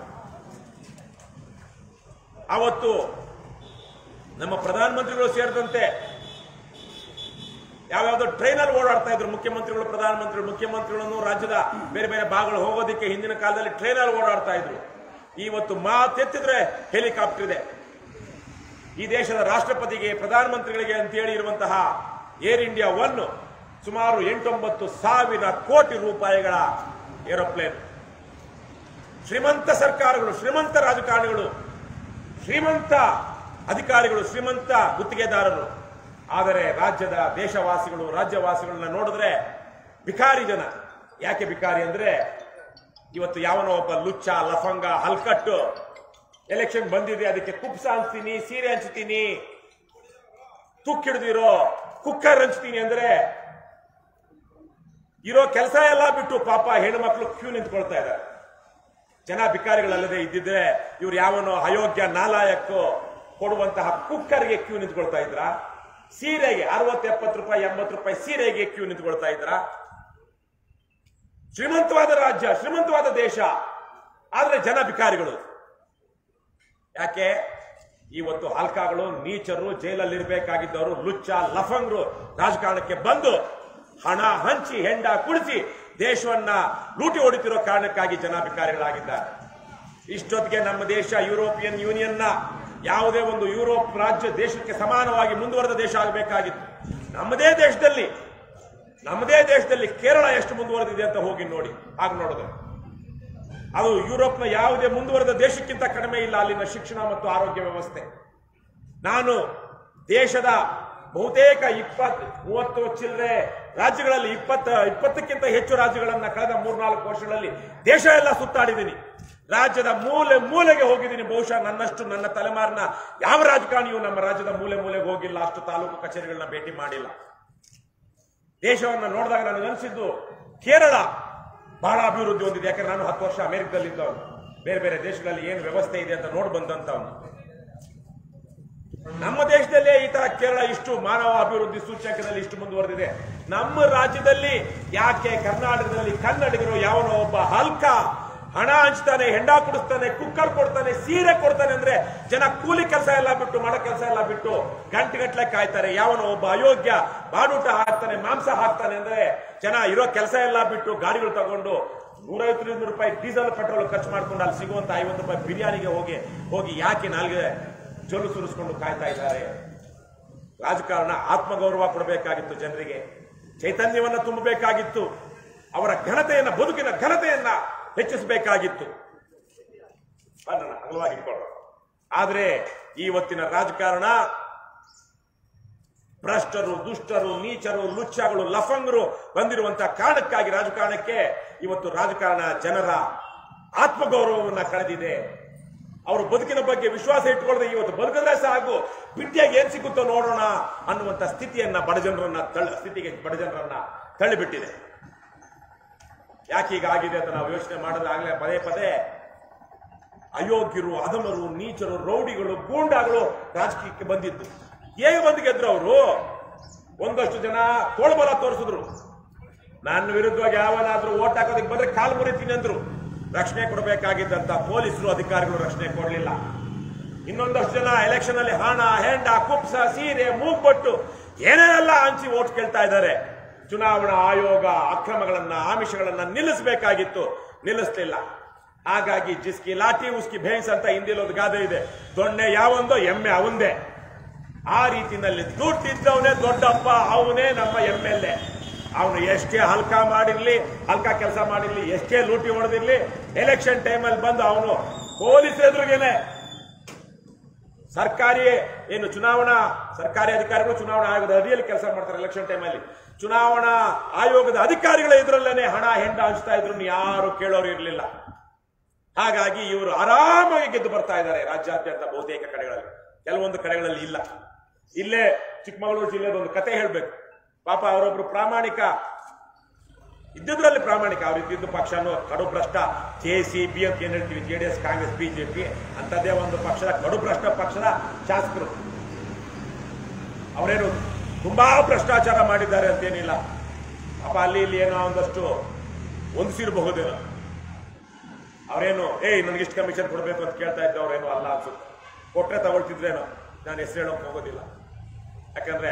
ಅವತ್ತು ನಮ್ಮ ಪ್ರಧಾನಮಂತ್ರಿಗಳು ಸೇರಿದಂತೆ ಯಾವ್ಯಾವ್ದೋ ಟ್ರೈನಲ್ಲಿ ಓಡಾಡ್ತಾ ಇದ್ರು ಮುಖ್ಯಮಂತ್ರಿಗಳು ಪ್ರಧಾನಮಂತ್ರಿಗಳು ಮುಖ್ಯಮಂತ್ರಿಗಳನ್ನು ರಾಜ್ಯದ ಬೇರೆ ಬೇರೆ ಭಾಗಗಳು ಹೋಗೋದಕ್ಕೆ ಹಿಂದಿನ ಕಾಲದಲ್ಲಿ ಟ್ರೈನಲ್ಲಿ ಓಡಾಡ್ತಾ ಇದ್ರು ಇವತ್ತು ಮಾತೆತ್ತಿದ್ರೆ ಹೆಲಿಕಾಪ್ಟರ್ ಇದೆ ಈ ದೇಶದ ರಾಷ್ಟ್ರಪತಿಗೆ ಪ್ರಧಾನಮಂತ್ರಿಗಳಿಗೆ ಅಂತೇಳಿ ಇರುವಂತಹ ಏರ್ ಇಂಡಿಯಾ ಒನ್ ಸುಮಾರು ಎಂಟೊಂಬತ್ತು ಸಾವಿರ ಕೋಟಿ ರೂಪಾಯಿಗಳ ಏರೋಪ್ಲೇನ್ ಶ್ರೀಮಂತ ಸರ್ಕಾರಗಳು ಶ್ರೀಮಂತ ರಾಜಕಾರಣಿಗಳು ಶ್ರೀಮಂತ ಅಧಿಕಾರಿಗಳು ಶ್ರೀಮಂತ ಗುತ್ತಿಗೆದಾರರು ಆದರೆ ರಾಜ್ಯದ ದೇಶವಾಸಿಗಳು ರಾಜ್ಯವಾಸಿಗಳನ್ನ ನೋಡಿದ್ರೆ ಬಿಕಾರಿ ಜನ ಯಾಕೆ ಬಿಕಾರಿ ಅಂದ್ರೆ ಇವತ್ತು ಯಾವನೋ ಒಬ್ಬ ಲುಚ್ಚ ಲಫಂಗ ಹಲ್ಕಟ್ಟು ಎಲೆಕ್ಷನ್ ಬಂದಿದೆ ಅದಕ್ಕೆ ಕುಪ್ಸ ಹಂಚ್ತೀನಿ ಸೀರೆ ಹಂಚ್ತೀನಿ ತುಕ್ಕಿಡ್ದಿರೋ ಕುಕ್ಕರ್ ಹಂಚ್ತೀನಿ ಅಂದ್ರೆ ಇರೋ ಕೆಲಸ ಎಲ್ಲ ಬಿಟ್ಟು ಪಾಪ ಹೆಣ್ಣು ಮಕ್ಕಳು ಕ್ಯೂ ನಿಂತ್ಕೊಳ್ತಾ ಇದ್ದಾರೆ ಜನ ಬಿಕಾರಿಗಳಲ್ಲದೆ ಇದ್ದಿದ್ರೆ ಇವ್ರು ಯಾವನೋ ಅಯೋಗ್ಯ ನಾಲಾಯಕ್ಕೋ ಕೊಡುವಂತಹ ಕುಕ್ಕರ್ಗೆ ಕ್ಯೂ ನಿಂತ್ಕೊಳ್ತಾ ಇದ್ರ ಸೀರೆಗೆ ಅರವತ್ತು ಎಪ್ಪತ್ತು ರೂಪಾಯಿ ಎಂಬತ್ತು ರೂಪಾಯಿ ಸೀರೆಗೆ ಕ್ಯೂ ನಿಂತ್ಕೊಳ್ತಾ ಇದ್ರ ಶ್ರೀಮಂತವಾದ ರಾಜ್ಯ ಶ್ರೀಮಂತವಾದ ದೇಶ ಆದ್ರೆ ಜನ ಬಿಕಾರಿಗಳು ಯಾಕೆ ಇವತ್ತು ಹಲ್ಕಾಗಳು ನೀಚರು ಜೈಲಲ್ಲಿ ಇರಬೇಕಾಗಿದ್ದವರು ಲುಚ್ಚ ಲಫಂಗ್ರು ರಾಜಕಾರಣಕ್ಕೆ ಬಂದು ಹಣ ಹಂಚಿ ಹೆಂಡ ಕುಡಿಸಿ ದೇಶವನ್ನ ಲೂಟಿ ಹೊಡಿತಿರೋ ಕಾರಣಕ್ಕಾಗಿ ಜನ ಬಿಕಾರಿಗಳಾಗಿದ್ದಾರೆ ಇಷ್ಟೊತ್ತಿಗೆ ನಮ್ಮ ದೇಶ ಯುರೋಪಿಯನ್ ಯೂನಿಯನ್ನ ಯಾವುದೇ ಒಂದು ಯುರೋಪ್ ರಾಜ್ಯ ದೇಶಕ್ಕೆ ಸಮಾನವಾಗಿ ಮುಂದುವರೆದ ದೇಶ ಆಗಬೇಕಾಗಿತ್ತು ನಮ್ಮದೇ ದೇಶದಲ್ಲಿ ನಮ್ಮದೇ ದೇಶದಲ್ಲಿ ಕೇರಳ ಎಷ್ಟು ಮುಂದುವರೆದಿದೆ ಅಂತ ಹೋಗಿ ನೋಡಿ ಆಗ ನೋಡಿದ್ರೆ ಅದು ಯುರೋಪ್ನ ಯಾವುದೇ ಮುಂದುವರೆದ ದೇಶಕ್ಕಿಂತ ಕಡಿಮೆ ಇಲ್ಲ ಅಲ್ಲಿನ ಶಿಕ್ಷಣ ಮತ್ತು ಆರೋಗ್ಯ ವ್ಯವಸ್ಥೆ ನಾನು ದೇಶದ ಬಹುತೇಕ ಇಪ್ಪತ್ತು ಮೂವತ್ತು ಚಿಲ್ಲರೆ ರಾಜ್ಯಗಳಲ್ಲಿ ಇಪ್ಪತ್ತ ಇಪ್ಪತ್ತಕ್ಕಿಂತ ಹೆಚ್ಚು ರಾಜ್ಯಗಳನ್ನ ಕಳೆದ ಮೂರ್ನಾಲ್ಕು ವರ್ಷಗಳಲ್ಲಿ ದೇಶ ಎಲ್ಲ ಸುತ್ತಾಡಿದ್ದೀನಿ ರಾಜ್ಯದ ಮೂಲೆ ಮೂಲೆಗೆ ಹೋಗಿದ್ದೀನಿ ಬಹುಶಃ ನನ್ನಷ್ಟು ನನ್ನ ತಲೆಮಾರಿನ ಯಾವ ರಾಜಕಾರಣಿಯೂ ನಮ್ಮ ರಾಜ್ಯದ ಮೂಲೆ ಮೂಲೆಗೆ ಹೋಗಿಲ್ಲ ಅಷ್ಟು ತಾಲೂಕು ಕಚೇರಿಗಳನ್ನ ಭೇಟಿ ಮಾಡಿಲ್ಲ ದೇಶವನ್ನ ನೋಡಿದಾಗ ನನಗೆ ಅನಿಸಿದ್ದು ಕೇರಳ ಬಹಳ ಅಭಿವೃದ್ಧಿ ಹೊಂದಿದೆ ಯಾಕಂದ್ರೆ ನಾನು ಹತ್ತು ವರ್ಷ ಅಮೆರಿಕದಲ್ಲಿ ಇದ್ದವನು ಬೇರೆ ಬೇರೆ ದೇಶಗಳಲ್ಲಿ ಏನು ವ್ಯವಸ್ಥೆ ಇದೆ ಅಂತ ನೋಡಿ ಬಂದಂತವನು ನಮ್ಮ ದೇಶದಲ್ಲೇ ಈ ತರ ಕೇರಳ ಇಷ್ಟು ಮಾನವ ಅಭಿವೃದ್ಧಿ ಸೂಚ್ಯಂಕದಲ್ಲಿ ಇಷ್ಟು ಮುಂದುವರೆದಿದೆ ನಮ್ಮ ರಾಜ್ಯದಲ್ಲಿ ಯಾಕೆ ಕರ್ನಾಟಕದಲ್ಲಿ ಕನ್ನಡಿಗರು ಯಾವನೋ ಒಬ್ಬ ಹಲ್ಕ ಹಣ ಹಂಚ್ತಾನೆ ಹೆಂಡ ಕುಡಿಸ್ತಾನೆ ಕುಕ್ಕರ್ ಕೊಡ್ತಾನೆ ಸೀರೆ ಕೊಡ್ತಾನೆ ಅಂದ್ರೆ ಜನ ಕೂಲಿ ಕೆಲಸ ಎಲ್ಲ ಬಿಟ್ಟು ಮಾಡೋ ಕೆಲಸ ಎಲ್ಲ ಬಿಟ್ಟು ಗಂಟೆಗಟ್ಲೆ ಕಾಯ್ತಾರೆ ಯಾವನೋ ಒಬ್ಬ ಅಯೋಗ್ಯ ಬಾಡೂಟ ಹಾಕ್ತಾನೆ ಮಾಂಸ ಹಾಕ್ತಾನೆ ಅಂದ್ರೆ ಜನ ಇರೋ ಕೆಲಸ ಎಲ್ಲ ಬಿಟ್ಟು ಗಾಡಿಗಳು ತಗೊಂಡು ನೂರೈವತ್ತು ಇನ್ನೂರು ರೂಪಾಯಿ ಡೀಸೆಲ್ ಪೆಟ್ರೋಲ್ ಖರ್ಚು ಮಾಡ್ಕೊಂಡು ಅಲ್ಲಿ ಸಿಗುವಂತ ಐವತ್ತು ರೂಪಾಯಿ ಬಿರಿಯಾನಿಗೆ ಹೋಗಿ ಹೋಗಿ ಯಾಕೆ ನಾಲ್ಗೆ ಜೊಲ್ಲು ಸುರಿಸ್ಕೊಂಡು ಕಾಯ್ತಾ ಇದ್ದಾರೆ ರಾಜಕಾರಣ ಆತ್ಮಗೌರವ ಕೊಡಬೇಕಾಗಿತ್ತು ಜನರಿಗೆ ಚೈತನ್ಯವನ್ನ ತುಂಬಬೇಕಾಗಿತ್ತು ಅವರ ಘನತೆಯನ್ನ ಬದುಕಿನ ಘನತೆಯನ್ನ ಹೆಚ್ಚಿಸಬೇಕಾಗಿತ್ತು ಬರೋಣ, ಅಗಲವಾಗಿ ಇಟ್ಕೊಳ್ಳೋಣ. ಆದ್ರೆ ಇವತ್ತಿನ ರಾಜಕಾರಣ ಭ್ರಷ್ಟರು ದುಷ್ಟರು ನೀಚರು ಲುಚ್ಚಗಳು ಲಫಂಗರು ಬಂದಿರುವಂತಹ ಕಾರಣಕ್ಕಾಗಿ ರಾಜಕಾರಣಕ್ಕೆ ಇವತ್ತು ರಾಜಕಾರಣ ಜನರ ಆತ್ಮಗೌರವವನ್ನ ಕಳೆದಿದೆ ಅವರು ಬದುಕಿನ ಬಗ್ಗೆ ವಿಶ್ವಾಸ ಇಟ್ಕೊಳ್ಳದೆ ಇವತ್ತು ಬದುಕಿದ್ರೆ ಸಾಕು ಬಿಟ್ಟಿಯಾಗಿ ಏನ್ ಸಿಗುತ್ತೋ ನೋಡೋಣ ಅನ್ನುವಂತ ಸ್ಥಿತಿಯನ್ನ ಬಡಜನರನ್ನ ತಳ್ಳ ಸ್ಥಿತಿಗೆ ಬಡಜನರನ್ನ ತಳ್ಳಿಬಿಟ್ಟಿದೆ ಯಾಕೆ ಈಗ ಆಗಿದೆ ಅಂತ ನಾವು ಯೋಚನೆ ಮಾಡೋದಾಗ್ಲೇ ಪದೇ ಪದೇ ಅಯೋಗ್ಯರು ಅಧಮರು ನೀಚರು ರೌಡಿಗಳು ಗೂಂಡಾಗಳು ರಾಜಕೀಯಕ್ಕೆ ಬಂದಿದ್ದು ಹೇಗೆ ಬಂದು ಗೆದ್ರು ಅವರು ಒಂದಷ್ಟು ಜನ ತೋಳ್ಬಲ ತೋರಿಸಿದ್ರು ನನ್ನ ವಿರುದ್ಧವಾಗಿ ಯಾವನಾದ್ರೂ ಓಟ್ ಹಾಕೋದಕ್ಕೆ ಬಂದ್ರೆ ಕಾಲು ಮುರಿತೀನಿ ಅಂದ್ರು ರಕ್ಷಣೆ ಕೊಡಬೇಕಾಗಿದ್ದಂತ ಪೊಲೀಸರು ಅಧಿಕಾರಿಗಳು ರಕ್ಷಣೆ ಕೊಡಲಿಲ್ಲ ಇನ್ನೊಂದಷ್ಟು ಜನ ಎಲೆಕ್ಷನ್ ಅಲ್ಲಿ ಹಣ ಹೆಂಡ ಕುಪ್ಸ ಸೀರೆ ಮೂಗ್ಬಟ್ಟು ಏನೇನೆಲ್ಲ ಹಂಚಿ ಓಟ್ ಕೇಳ್ತಾ ಇದ್ದಾರೆ ಚುನಾವಣಾ ಆಯೋಗ ಅಕ್ರಮಗಳನ್ನ ಆಮಿಷಗಳನ್ನ ನಿಲ್ಲಿಸಬೇಕಾಗಿತ್ತು ನಿಲ್ಲಿಸ್ಲಿಲ್ಲ ಹಾಗಾಗಿ ಜಿಸ್ಕಿ ಲಾಠಿ ಉಸ್ಕಿ ಭೇನ್ಸ್ ಅಂತ ಹಿಂದಿಲಿ ಒಂದು ಗಾದೆ ಇದೆ ದೊಣ್ಣೆ ಯಾವೊಂದೋ ಎಮ್ಮೆ ಅವಂದೇ ಆ ರೀತಿನಲ್ಲಿ ದುಡ್ಡಿದ್ದವನೇ ದೊಡ್ಡಪ್ಪ ಅವನೇ ನಮ್ಮ ಎಂ ಎಲ್ ಎ ಅವನು ಎಷ್ಟೇ ಹಲ್ಕ ಮಾಡಿರ್ಲಿ ಹಲ್ಕ ಕೆಲಸ ಮಾಡಿರ್ಲಿ ಎಷ್ಟೇ ಲೂಟಿ ಹೊಡೆದಿರ್ಲಿ ಎಲೆಕ್ಷನ್ ಟೈಮಲ್ಲಿ ಬಂದು ಅವನು ಪೊಲೀಸ್ ಎದುರಿಗೇನೆ ಸರ್ಕಾರಿ ಏನು ಚುನಾವಣಾ ಸರ್ಕಾರಿ ಅಧಿಕಾರಿಗಳು ಚುನಾವಣಾ ಆಯೋಗದ ಅಡಿಯಲ್ಲಿ ಕೆಲಸ ಮಾಡ್ತಾರೆ ಎಲೆಕ್ಷನ್ ಟೈಮಲ್ಲಿ ಚುನಾವಣಾ ಆಯೋಗದ ಅಧಿಕಾರಿಗಳ ಎದುರಲ್ಲೇನೆ ಹಣ ಹೆಂಡ ಹಂಚ್ತಾ ಇದ್ರು ಯಾರು ಕೇಳೋರು ಇರಲಿಲ್ಲ ಹಾಗಾಗಿ ಇವರು ಆರಾಮಾಗಿ ಗೆದ್ದು ಬರ್ತಾ ಇದ್ದಾರೆ ರಾಜ್ಯಾದ್ಯಂತ ಬಹುತೇಕ ಕಡೆಗಳಲ್ಲಿ ಕೆಲವೊಂದು ಕಡೆಗಳಲ್ಲಿ ಇಲ್ಲ ಇಲ್ಲೇ ಚಿಕ್ಕಮಗಳೂರು ಜಿಲ್ಲೆದ ಒಂದು ಕತೆ ಹೇಳ್ಬೇಕು ಪಾಪ ಅವರೊಬ್ರು ಪ್ರಾಮಾಣಿಕ ಇದ್ದಿದ್ರಲ್ಲಿ ಪ್ರಾಮಾಣಿಕ ಅವ್ರು ಇದ್ದಿದ್ದು ಪಕ್ಷನೂ ಕಡು ಭ್ರಷ್ಟ ಜೆ ಸಿ ಬಿ ಅಂತ ಏನ್ ಹೇಳ್ತೀವಿ J D S Congress BJP ಅಂತದೇ ಒಂದು ಪಕ್ಷದ ಕಡು ಭ್ರಷ್ಟ ಪಕ್ಷದ ಶಾಸಕರು ಅವರೇನು ತುಂಬಾ ಭ್ರಷ್ಟಾಚಾರ ಮಾಡಿದ್ದಾರೆ ಅಂತೇನಿಲ್ಲ ಪಾಪ ಅಲ್ಲಿ ಇಲ್ಲಿ ಏನೋ ಒಂದಷ್ಟು ಹೊಂದಿಸಿರಬಹುದೇನೋ ಅವರೇನು ಏಯ್ ನನಗೆ ಇಷ್ಟು ಕಮಿಷನ್ ಕೊಡಬೇಕು ಅಂತ ಕೇಳ್ತಾ ಇದ್ದವ್ರೇನು ಅಲ್ಲ ಅನ್ಸುತ್ತೆ ಕೊಟ್ರೆ ತಗೊಳ್ತಿದ್ರೇನೋ ನಾನು ಹೆಸರು ಹೇಳೋಕೆ ಹೋಗೋದಿಲ್ಲ ಯಾಕಂದ್ರೆ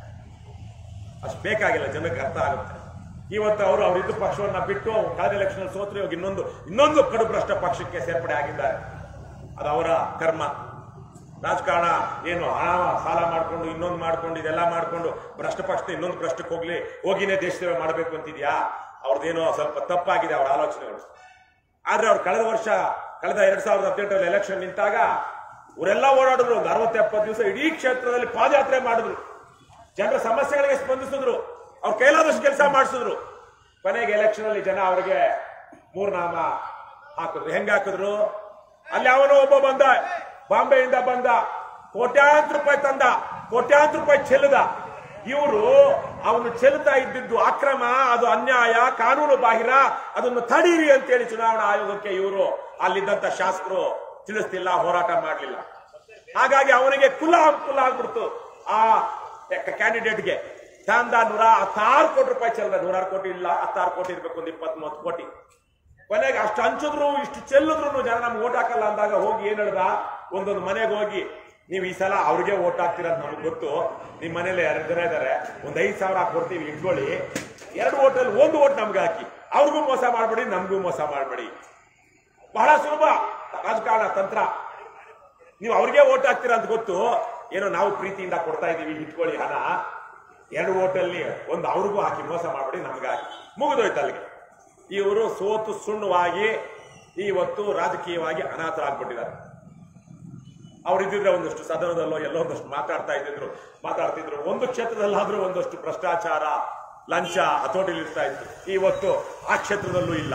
ಅಷ್ಟು ಬೇಕಾಗಿಲ್ಲ ಜನಕ್ಕೆ ಅರ್ಥ ಆಗುತ್ತೆ ಇವತ್ತು ಅವರು ಅವರಿದ್ದ ಪಕ್ಷವನ್ನ ಬಿಟ್ಟು ಕಳೆದ ಎಲೆಕ್ಷನ್ ಸೋತ್ರೆ ಇವಾಗ ಇನ್ನೊಂದು ಇನ್ನೊಂದು ಕಡು ಭ್ರಷ್ಟ ಪಕ್ಷಕ್ಕೆ ಸೇರ್ಪಡೆ ಆಗಿದ್ದಾರೆ ಅದು ಅವರ ಕರ್ಮ ರಾಜಕಾರಣ ಏನು ಹಣ ಸಾಲ ಮಾಡ್ಕೊಂಡು ಇನ್ನೊಂದು ಮಾಡ್ಕೊಂಡು ಇದೆಲ್ಲ ಮಾಡ್ಕೊಂಡು ಭ್ರಷ್ಟ ಪಕ್ಷದ ಇನ್ನೊಂದು ಭ್ರಷ್ಟಕ್ಕೆ ಹೋಗ್ಲಿ ಹೋಗಿನೇ ದೇಶ ಸೇವೆ ಮಾಡಬೇಕು ಅಂತಿದ್ಯಾ ಅವ್ರದ್ದೇನೋ ಸ್ವಲ್ಪ ತಪ್ಪಾಗಿದೆ ಅವರ ಆಲೋಚನೆಗಳು ಆದ್ರೆ ಅವ್ರು ಕಳೆದ ವರ್ಷ ಕಳೆದ ಎರಡ್ ಸಾವಿರದ ಹದಿನೆಂಟರಲ್ಲಿ ಎಲೆಕ್ಷನ್ ನಿಂತಾಗ ಇವರೆಲ್ಲ ಓಡಾಡಿದ್ರು ಒಂದು ಅರವತ್ತು ಎಪ್ಪತ್ತು ದಿವಸ ಇಡೀ ಕ್ಷೇತ್ರದಲ್ಲಿ ಪಾದಯಾತ್ರೆ ಮಾಡಿದ್ರು ಜನರ ಸಮಸ್ಯೆಗಳಿಗೆ ಸ್ಪಂದಿಸಿದ್ರು ಅವ್ರ ಕೈಲಾದಷ್ಟು ಕೆಲಸ ಮಾಡಿಸಿದ್ರು ಕೊನೆಗೆ ಎಲೆಕ್ಷನ್ ಅಲ್ಲಿ ಜನ ಅವ್ರಿಗೆ ಮೂರ್ನಾಮ ಹಾಕಿದ್ರು ಹೆಂಗ್ ಹಾಕಿದ್ರು ಅಲ್ಲಿ ಅವನು ಒಬ್ಬ ಬಂದ ಬಾಂಬೆಯಿಂದ ಬಂದ ಕೋಟ್ಯಾಂತರ ರೂಪಾಯಿ ತಂದ ಕೋಟ್ಯಾಂತರ ರೂಪಾಯಿ ಚೆಲ್ಲದ ಇವರು ಅವನು ಚೆಲ್ತಾ ಇದ್ದಿದ್ದು ಅಕ್ರಮ ಅದು ಅನ್ಯಾಯ ಕಾನೂನು ಬಾಹಿರ ಅದನ್ನು ತಡೀರಿ ಅಂತೇಳಿ ಚುನಾವಣಾ ಆಯೋಗಕ್ಕೆ ಇವರು ಅಲ್ಲಿದ್ದಂತ ಶಾಸಕರು ತಿಳಿಸ್ತಿಲ್ಲ ಹೋರಾಟ ಮಾಡಲಿಲ್ಲ ಹಾಗಾಗಿ ಅವನಿಗೆ ಕುಲ ಕುಲ ಆಗ್ಬಿಡ್ತು ಆ ಕ್ಯಾಂಡಿಡೇಟ್ಗೆ ಚಂದ ನೂರ ಹತ್ತಾರು ಕೋಟಿ ರೂಪಾಯಿ ಚೆಲ್ಲದ ನೂರಾರು ಕೋಟಿ ಇಲ್ಲ ಹತ್ತಾರು ಕೋಟಿ ಇರ್ಬೇಕು ಒಂದು ಇಪ್ಪತ್ತ್ ಮೂವತ್ತು ಕೋಟಿ ಕೊನೆಗೆ ಅಷ್ಟು ಹಂಚಿದ್ರು ಇಷ್ಟು ಚೆಲ್ಲಿದ್ರು ಜನ ನಮ್ಗೆ ಓಟ್ ಹಾಕಲ್ಲ ಅಂದಾಗ ಹೋಗಿ ಏನ್ ಹೇಳ್ದ ಒಂದೊಂದು ಮನೆಗೆ ಹೋಗಿ ನೀವು ಈ ಸಲ ಅವ್ರಿಗೆ ಓಟ್ ಹಾಕ್ತೀರ ಅಂತ ನಮ್ಗೆ ಗೊತ್ತು ನಿಮ್ ಮನೇಲಿ ಎರಡು ಜನ ಇದಾರೆ ಒಂದ್ ಐದ್ ಸಾವಿರ ಕೊಡ್ತೀವಿ ಇಟ್ಕೊಳ್ಳಿ ಎರಡು ಓಟಲ್ಲಿ ಒಂದು ಓಟ್ ನಮ್ಗೆ ಹಾಕಿ ಅವ್ರಿಗೂ ಮೋಸ ಮಾಡ್ಬೇಡಿ ನಮಗೂ ಮೋಸ ಮಾಡ್ಬೇಡಿ ಬಹಳ ಸುಲಭ ರಾಜಕಾರಣ ತಂತ್ರ ನೀವು ಅವ್ರಿಗೆ ಓಟ್ ಹಾಕ್ತೀರಾ ಅಂತ ಗೊತ್ತು ಏನೋ ನಾವು ಪ್ರೀತಿಯಿಂದ ಕೊಡ್ತಾ ಇದೀವಿ ಇಟ್ಕೊಳ್ಳಿ ಹಣ ಎರಡು ಓಟಲ್ಲಿ ಒಂದು ಅವ್ರಿಗೂ ಹಾಕಿ ಮೋಸ ಮಾಡ್ಬೇಡಿ ನಮ್ಗೆ ಹಾಕಿ ಮುಗಿದೋಯ್ತು ಅಲ್ಲಿಗೆ ಇವರು ಸೋತು ಸುಣ್ಣವಾಗಿ ಇವತ್ತು ರಾಜಕೀಯವಾಗಿ ಅನಾಥರಾಗ್ಬಿಟ್ಟಿದ್ದಾರೆ ಅವರಿದ್ದಿದ್ರೆ ಒಂದಷ್ಟು ಸದನದಲ್ಲೋ ಎಲ್ಲೋ ಒಂದಷ್ಟು ಮಾತಾಡ್ತಾ ಇದ್ದಿದ್ರು ಮಾತಾಡ್ತಿದ್ರು ಒಂದು ಕ್ಷೇತ್ರದಲ್ಲಾದ್ರೂ ಒಂದಷ್ಟು ಭ್ರಷ್ಟಾಚಾರ ಲಂಚ ಹತೋಟಿಲಿ ಇರ್ತಾ ಇತ್ತು ಇವತ್ತು ಆ ಕ್ಷೇತ್ರದಲ್ಲೂ ಇಲ್ಲ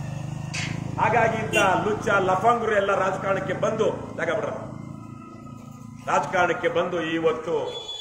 ಹಾಗಾಗಿ ಇಂಥ ಲುಚ್ಚ ಲಫಂಗರು ಎಲ್ಲ ರಾಜಕಾರಣಕ್ಕೆ ಬಂದು ತಗೊಬಿಡ್ರ ರಾಜಕಾರಣಕ್ಕೆ ಬಂದು ಇವತ್ತು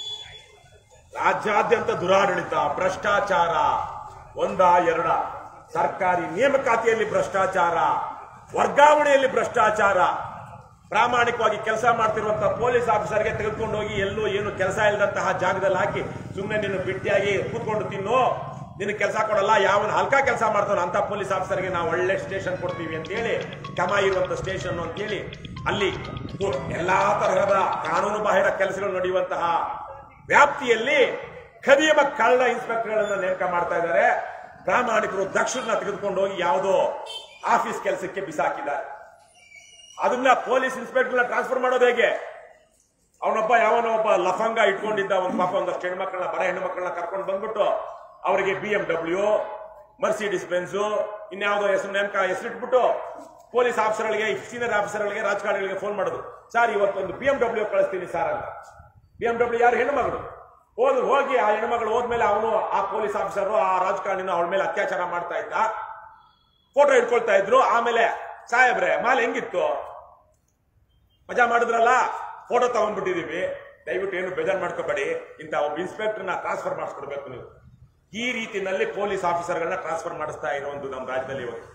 ರಾಜ್ಯಾದ್ಯಂತ ದುರಾಡಳಿತ ಭ್ರಷ್ಟಾಚಾರ ಒಂದ ಎರಡ ಸರ್ಕಾರಿ ನೇಮಕಾತಿಯಲ್ಲಿ ಭ್ರಷ್ಟಾಚಾರ ವರ್ಗಾವಣೆಯಲ್ಲಿ ಭ್ರಷ್ಟಾಚಾರ ಪ್ರಾಮಾಣಿಕವಾಗಿ ಕೆಲಸ ಮಾಡ್ತಿರುವಂತಹ ಪೊಲೀಸ್ ಆಫೀಸರ್ಗೆ ತೆಗೆದುಕೊಂಡು ಹೋಗಿ ಎಲ್ಲೂ ಏನು ಕೆಲಸ ಇಲ್ಲದಂತಹ ಜಾಗದಲ್ಲಿ ಹಾಕಿ ಸುಮ್ಮನೆ ನೀನು ಬಿಟ್ಟಿಯಾಗಿ ಕೂತ್ಕೊಂಡು ತಿನ್ನು ನಿನ್ನ ಕೆಲಸ ಕೊಡಲ್ಲ ಯಾವನ್ ಹಲ್ಕ ಕೆಲಸ ಮಾಡ್ತಾನೋ ಅಂತ ಪೊಲೀಸ್ ಆಫೀಸರ್ಗೆ ನಾವು ಒಳ್ಳೆ ಸ್ಟೇಷನ್ ಕೊಡ್ತೀವಿ ಅಂತೇಳಿ ಕಮ ಇರುವಂತ ಸ್ಟೇಷನ್ ಅಂತೇಳಿ ಅಲ್ಲಿ ಎಲ್ಲಾ ತರಹದ ಕಾನೂನು ಬಾಹಿರ ಕೆಲಸಗಳು ನಡೆಯುವಂತಹ ವ್ಯಾಪ್ತಿಯಲ್ಲಿ ಖದೀಮ ಕಳ್ಳ ಇನ್ಸ್ಪೆಕ್ಟರ್ಗಳನ್ನ ನೇಮಕ ಮಾಡ್ತಾ ಇದ್ದಾರೆ ಪ್ರಾಮಾಣಿಕರು ದಕ್ಷರನ್ನ ತೆಗೆದುಕೊಂಡು ಹೋಗಿ ಯಾವುದೋ ಆಫೀಸ್ ಕೆಲಸಕ್ಕೆ ಬಿಸಾಕಿದ್ದಾರೆ ಅದನ್ನ ಪೊಲೀಸ್ ಇನ್ಸ್ಪೆಕ್ಟರ್ನ ಟ್ರಾನ್ಸ್ಫರ್ ಮಾಡೋದು ಹೇಗೆ ಅವನೊಬ್ಬ ಯಾವನೋ ಒಬ್ಬ ಲಫಂಗ ಇಟ್ಕೊಂಡಿದ್ದ ಒಂದು ಪಾಪ ಒಂದಷ್ಟು ಹೆಣ್ಮಕ್ಳನ್ನ ಬಡ ಹೆಣ್ಮಕ್ಳನ್ನ ಕರ್ಕೊಂಡು ಬಂದ್ಬಿಟ್ಟು ಅವರಿಗೆ B M W Mercedes Benz ಇನ್ಯಾವುದೋ ಹೆಸರು ನೇಮಕ ಹೆಸರಿಟ್ಬಿಟ್ಟು ಪೊಲೀಸ್ ಆಫೀಸರ್ಗಳಿಗೆ ಸೀನಿಯರ್ ಆಫೀಸರ್ಗಳಿಗೆ ರಾಜಕಾರಣಿಗಳಿಗೆ ಫೋನ್ ಮಾಡೋದು ಸರ್ ಇವತ್ತೊಂದು ಬಿ ಎಂ ಡಬ್ಲ್ಯೂ ಕಳಿಸ್ತೀನಿ ಸರ್ ಅಂತ ಬಿ ಎಂ ಡಬ್ಲ್ಯೂ ಯಾರು ಹೆಣ್ಮಗಳು ಹೋದ್ ಹೋಗಿ ಆ ಹೆಣ್ಮಗಳು ಹೋದ್ಮೇಲೆ ಅವನು ಆ ಪೊಲೀಸ್ ಆಫೀಸರ್ ಆ ರಾಜಕಾರಣಿನ ಅವಳ ಮೇಲೆ ಅತ್ಯಾಚಾರ ಮಾಡ್ತಾ ಇದ್ದ ಫೋಟೋ ಇಟ್ಕೊಳ್ತಾ ಇದ್ರು ಆಮೇಲೆ ಸಾಹೇಬ್ರೆ ಮಾಲ್ ಹೆಂಗಿತ್ತು ಮಜಾ ಮಾಡಿದ್ರಲ್ಲ ಫೋಟೋ ತಗೊಂಡ್ಬಿಟ್ಟಿದೀವಿ ದಯವಿಟ್ಟು ಏನು ಬೇಜಾರ್ ಮಾಡ್ಕೋಬೇಡಿ ಇಂಥ ಒಬ್ಬ ಇನ್ಸ್ಪೆಕ್ಟರ್ನ ಟ್ರಾನ್ಸ್ಫರ್ ಮಾಡಿಸ್ಕೊಡ್ಬೇಕು ನೀವು ಈ ರೀತಿನಲ್ಲಿ ಪೊಲೀಸ್ ಆಫೀಸರ್ಗಳನ್ನ ಟ್ರಾನ್ಸ್ಫರ್ ಮಾಡಿಸ್ತಾ ಇರೋ ಒಂದು ನಮ್ಮ ರಾಜ್ಯದಲ್ಲಿ ಇವತ್ತು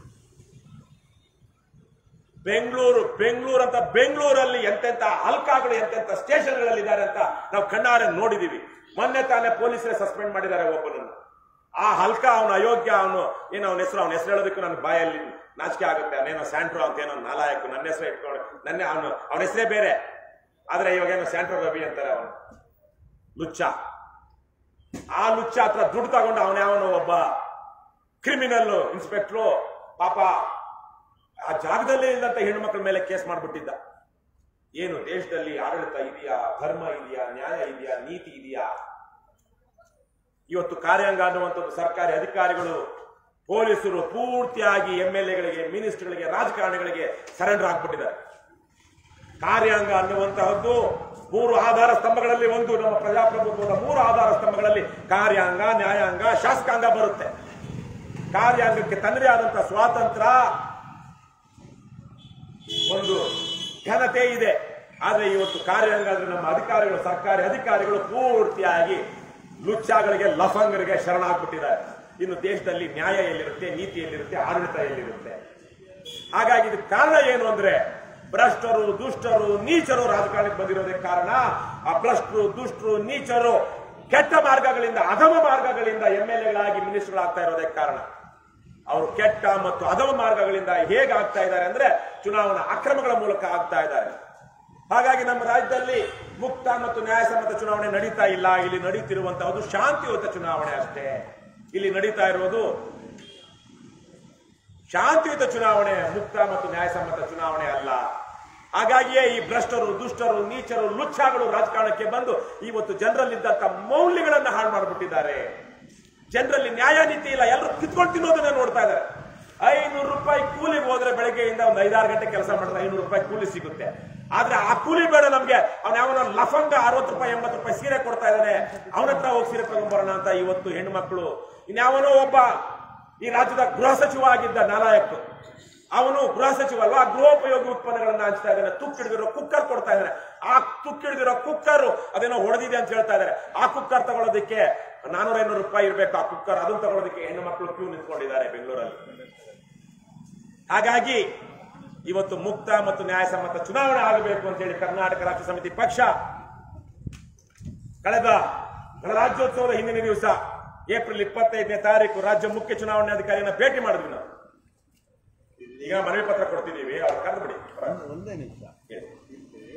ಬೆಂಗಳೂರು ಬೆಂಗಳೂರು ಅಂತ ಬೆಂಗಳೂರಲ್ಲಿ ಎಂತೆಂತ ಹಲ್ಕಾಗಳು ಎಂತೆಂತ ಸ್ಟೇಷನ್ಗಳಲ್ಲಿ ಇದ್ದಾರೆ ಅಂತ ನಾವು ಕಣ್ಣಾರೆ ನೋಡಿದೀವಿ ಮೊನ್ನೆ ತಾನೇ ಪೊಲೀಸರೇ ಸಸ್ಪೆಂಡ್ ಮಾಡಿದ್ದಾರೆ ಒಬ್ಬನನ್ನು ಆ ಹಲ್ಕ ಅವನ ಅಯೋಗ್ಯ ಅವನು ಏನು ಅವನ ಹೆಸರು ಅವನ ಹೆಸರು ಹೇಳೋದಕ್ಕೂ ನನ್ನ ಬಾಯಲ್ಲಿ ನಾಚಿಕೆ ಆಗುತ್ತೆ ಅವನೇನೋ ಸ್ಯಾಂಟ್ರೋ ಅಂತ ಏನೋ ನಾಲಾಯಕು ನನ್ನ ಹೆಸರು ಇಟ್ಕೊಂಡು ನನ್ನ ಅವನು ಅವನ ಹೆಸರೇ ಬೇರೆ ಆದ್ರೆ ಇವಾಗ ಏನೋ ಸ್ಯಾಂಟ್ರೋ ರವಿ ಅಂತಾರೆ ಅವನು ಲುಚ್ಚ ಆ ಲುಚ್ಚ ಹತ್ರ ದುಡ್ಡು ತಗೊಂಡು ಅವನ್ಯಾವನು ಒಬ್ಬ ಕ್ರಿಮಿನಲ್ ಇನ್ಸ್ಪೆಕ್ಟ್ರು ಪಾಪ ಆ ಜಾಗದಲ್ಲೇ ಇಲ್ಲಂತ ಹೆಣ್ಣುಮಕ್ಕಳ ಮೇಲೆ ಕೇಸ್ ಮಾಡ್ಬಿಟ್ಟಿದ್ದ ಏನು ದೇಶದಲ್ಲಿ ಆಡಳಿತ ಇದೆಯಾ ಧರ್ಮ ಇದೆಯಾ ನ್ಯಾಯ ಇದೆಯಾ ನೀತಿ ಇದೆಯಾ ಇವತ್ತು ಕಾರ್ಯಾಂಗ ಅನ್ನುವಂಥದ್ದು ಸರ್ಕಾರಿ ಅಧಿಕಾರಿಗಳು ಪೊಲೀಸರು ಪೂರ್ತಿಯಾಗಿ ಎಂ ಎಲ್ ಎಗಳಿಗೆ ಮಿನಿಸ್ಟರ್ಗಳಿಗೆ ರಾಜಕಾರಣಿಗಳಿಗೆ ಸರೆಂಡರ್ ಆಗ್ಬಿಟ್ಟಿದ್ದಾರೆ ಕಾರ್ಯಾಂಗ ಅನ್ನುವಂತಹದ್ದು ಮೂರು ಆಧಾರ ಸ್ತಂಭಗಳಲ್ಲಿ ಒಂದು ನಮ್ಮ ಪ್ರಜಾಪ್ರಭುತ್ವದ ಮೂರು ಆಧಾರ ಸ್ತಂಭಗಳಲ್ಲಿ ಕಾರ್ಯಾಂಗ ನ್ಯಾಯಾಂಗ ಶಾಸಕಾಂಗ ಬರುತ್ತೆ ಕಾರ್ಯಾಂಗಕ್ಕೆ ತನ್ನದೇ ಆದಂತಹ ಸ್ವಾತಂತ್ರ್ಯ ಒಂದು ಘನತೆ ಇದೆ ಆದ್ರೆ ಇವತ್ತು ಕಾರ್ಯಾಂಗ ಅಂದ್ರೆ ನಮ್ಮ ಅಧಿಕಾರಿಗಳು ಸರ್ಕಾರಿ ಅಧಿಕಾರಿಗಳು ಪೂರ್ತಿಯಾಗಿ ಲುಚ್ಚಾಗಳಿಗೆ ಲಫಂಗರಿಗೆ ಶರಣಾಗ್ಬಿಟ್ಟಿದ್ದಾರೆ ಇನ್ನು ದೇಶದಲ್ಲಿ ನ್ಯಾಯ ಎಲ್ಲಿರುತ್ತೆ ನೀತಿ ಎಲ್ಲಿರುತ್ತೆ ಆಡಳಿತ ಎಲ್ಲಿರುತ್ತೆ ಹಾಗಾಗಿ ಇದಕ್ಕೆ ಕಾರಣ ಏನು ಅಂದ್ರೆ ಭ್ರಷ್ಟರು ದುಷ್ಟರು ನೀಚರು ರಾಜಕಾರಣಕ್ಕೆ ಬಂದಿರೋದಕ್ಕೆ ಕಾರಣ ಆ ಭ್ರಷ್ಟರು ದುಷ್ಟರು ನೀಚರು ಕೆಟ್ಟ ಮಾರ್ಗಗಳಿಂದ ಅಧಮ ಮಾರ್ಗಗಳಿಂದ ಎಂ ಎಲ್ ಎಗಳಾಗಿ ಮಿನಿಸ್ಟರ್ಗಳಾಗ್ತಾ ಇರೋದಕ್ಕೆ ಕಾರಣ ಅವರು ಕೆಟ್ಟ ಮತ್ತು ಅಧಮ ಮಾರ್ಗಗಳಿಂದ ಹೇಗೆ ಆಗ್ತಾ ಇದ್ದಾರೆ ಅಂದ್ರೆ ಚುನಾವಣಾ ಅಕ್ರಮಗಳ ಮೂಲಕ ಆಗ್ತಾ ಇದ್ದಾರೆ ಹಾಗಾಗಿ ನಮ್ಮ ರಾಜ್ಯದಲ್ಲಿ ಮುಕ್ತ ಮತ್ತು ನ್ಯಾಯಸಮ್ಮತ ಚುನಾವಣೆ ನಡೀತಾ ಇಲ್ಲ ಇಲ್ಲಿ ನಡೀತಿರುವಂತಹದ್ದು ಶಾಂತಿಯುತ ಚುನಾವಣೆ ಅಷ್ಟೇ ಇಲ್ಲಿ ನಡೀತಾ ಇರುವುದು ಶಾಂತಿಯುತ ಚುನಾವಣೆ ಮುಕ್ತ ಮತ್ತು ನ್ಯಾಯಸಮ್ಮತ ಚುನಾವಣೆ ಅಲ್ಲ ಹಾಗಾಗಿಯೇ ಈ ಭ್ರಷ್ಟರು ದುಷ್ಟರು ನೀಚರು ಲುಚ್ಚಾಗಳು ರಾಜಕಾರಣಕ್ಕೆ ಬಂದು ಇವತ್ತು ಜನರಲ್ಲಿದ್ದಂತ ಮೌಲ್ಯಗಳನ್ನ ಹಾಳು ಮಾಡಿಬಿಟ್ಟಿದ್ದಾರೆ ಜನರಲ್ಲಿ ನ್ಯಾಯ ನೀತಿ ಇಲ್ಲ ಎಲ್ಲರೂ ಕಿತ್ಕೊಂಡು ತಿನ್ನೋದನ್ನ ನೋಡ್ತಾ ಇದ್ದಾರೆ ಐನೂರು ರೂಪಾಯಿ ಕೂಲಿಗೆ ಹೋದ್ರೆ ಬೆಳಗ್ಗೆಯಿಂದ ಒಂದು ಐದಾರು ಗಂಟೆ ಕೆಲಸ ಮಾಡಿದ್ರೆ ಐನೂರು ರೂಪಾಯಿ ಕೂಲಿ ಸಿಗುತ್ತೆ ಆದ್ರೆ ಆ ಕೂಲಿ ಬೇಡ ನಮ್ಗೆ ಅವ್ನ ಯಾವನ ಲಫಂಗ ಅರವತ್ತು ರೂಪಾಯಿ ಎಂಬತ್ತು ರೂಪಾಯಿ ಸೀರೆ ಕೊಡ್ತಾ ಇದ್ದಾನೆ ಅವನ ಹತ್ರ ಹೋಗಿ ಸೀರೆ ತಗೊಂಡ್ಬರೋಣ ಅಂತ ಇವತ್ತು ಹೆಣ್ಣು ಮಕ್ಕಳು ಇನ್ಯಾವನೋ ಒಬ್ಬ ಈ ರಾಜ್ಯದ ಗೃಹ ಸಚಿವ ಆಗಿದ್ದ ನಾಲಾಯಕ್ ಅವನು ಗೃಹ ಸಚಿವ ಅಲ್ವಾ ಆ ಗೃಹೋಪಯೋಗಿ ಉತ್ಪನ್ನಗಳನ್ನ ಹಂಚ್ತಾ ಇದ್ದಾನೆ ತುಕ್ಕಿಡಿದಿರೋ ಕುಕ್ಕರ್ ಕೊಡ್ತಾ ಇದ್ದಾನೆ ಆ ತುಕ್ಕಿಡಿದಿರೋ ಕುಕ್ಕರ್ ಅದೇನೋ ಹೊಡೆದಿದೆ ಅಂತ ಹೇಳ್ತಾ ಇದ್ದಾರೆ ಆ ಕುಕ್ಕರ್ ತಗೊಳ್ಳೋದಕ್ಕೆ ನಾನೂರ ಐನೂರು ರೂಪಾಯಿ ಇರ್ಬೇಕು ಆ ಕುಕ್ಕರ್ ಅದನ್ನ ತಗೊಳ್ಳೋದಕ್ಕೆ ಹೆಣ್ಣು ಮಕ್ಕಳು ಕ್ಯೂ ನಿಂತ್ಕೊಂಡಿದ್ದಾರೆ ಬೆಂಗಳೂರಲ್ಲಿ ಹಾಗಾಗಿ ಇವತ್ತು ಮುಕ್ತ ಮತ್ತು ನ್ಯಾಯಸಮ್ಮತ ಚುನಾವಣೆ ಆಗಬೇಕು ಅಂತ ಹೇಳಿ ಕರ್ನಾಟಕ ರಾಜ್ಯ ಸಮಿತಿ ಪಕ್ಷ ಕಳೆದ ಗಣರಾಜ್ಯೋತ್ಸವದ ಹಿಂದಿನ ದಿವಸ ಏಪ್ರಿಲ್ ಇಪ್ಪತ್ತೈದನೇ ತಾರೀಕು ರಾಜ್ಯ ಮುಖ್ಯ ಚುನಾವಣಾಧಿಕಾರಿಯನ್ನ ಭೇಟಿ ಮಾಡಿದ್ವಿ ನಾವು ಈಗ ಮನವಿ ಪತ್ರ ಕೊಡ್ತಿದ್ದೀವಿ ಅವ್ರು ಕರೆದು ಬಿಡಿ ಒಂದೇ ನಿಮಿಷ ಹೇಳಿ. ಇಲ್ಲಿ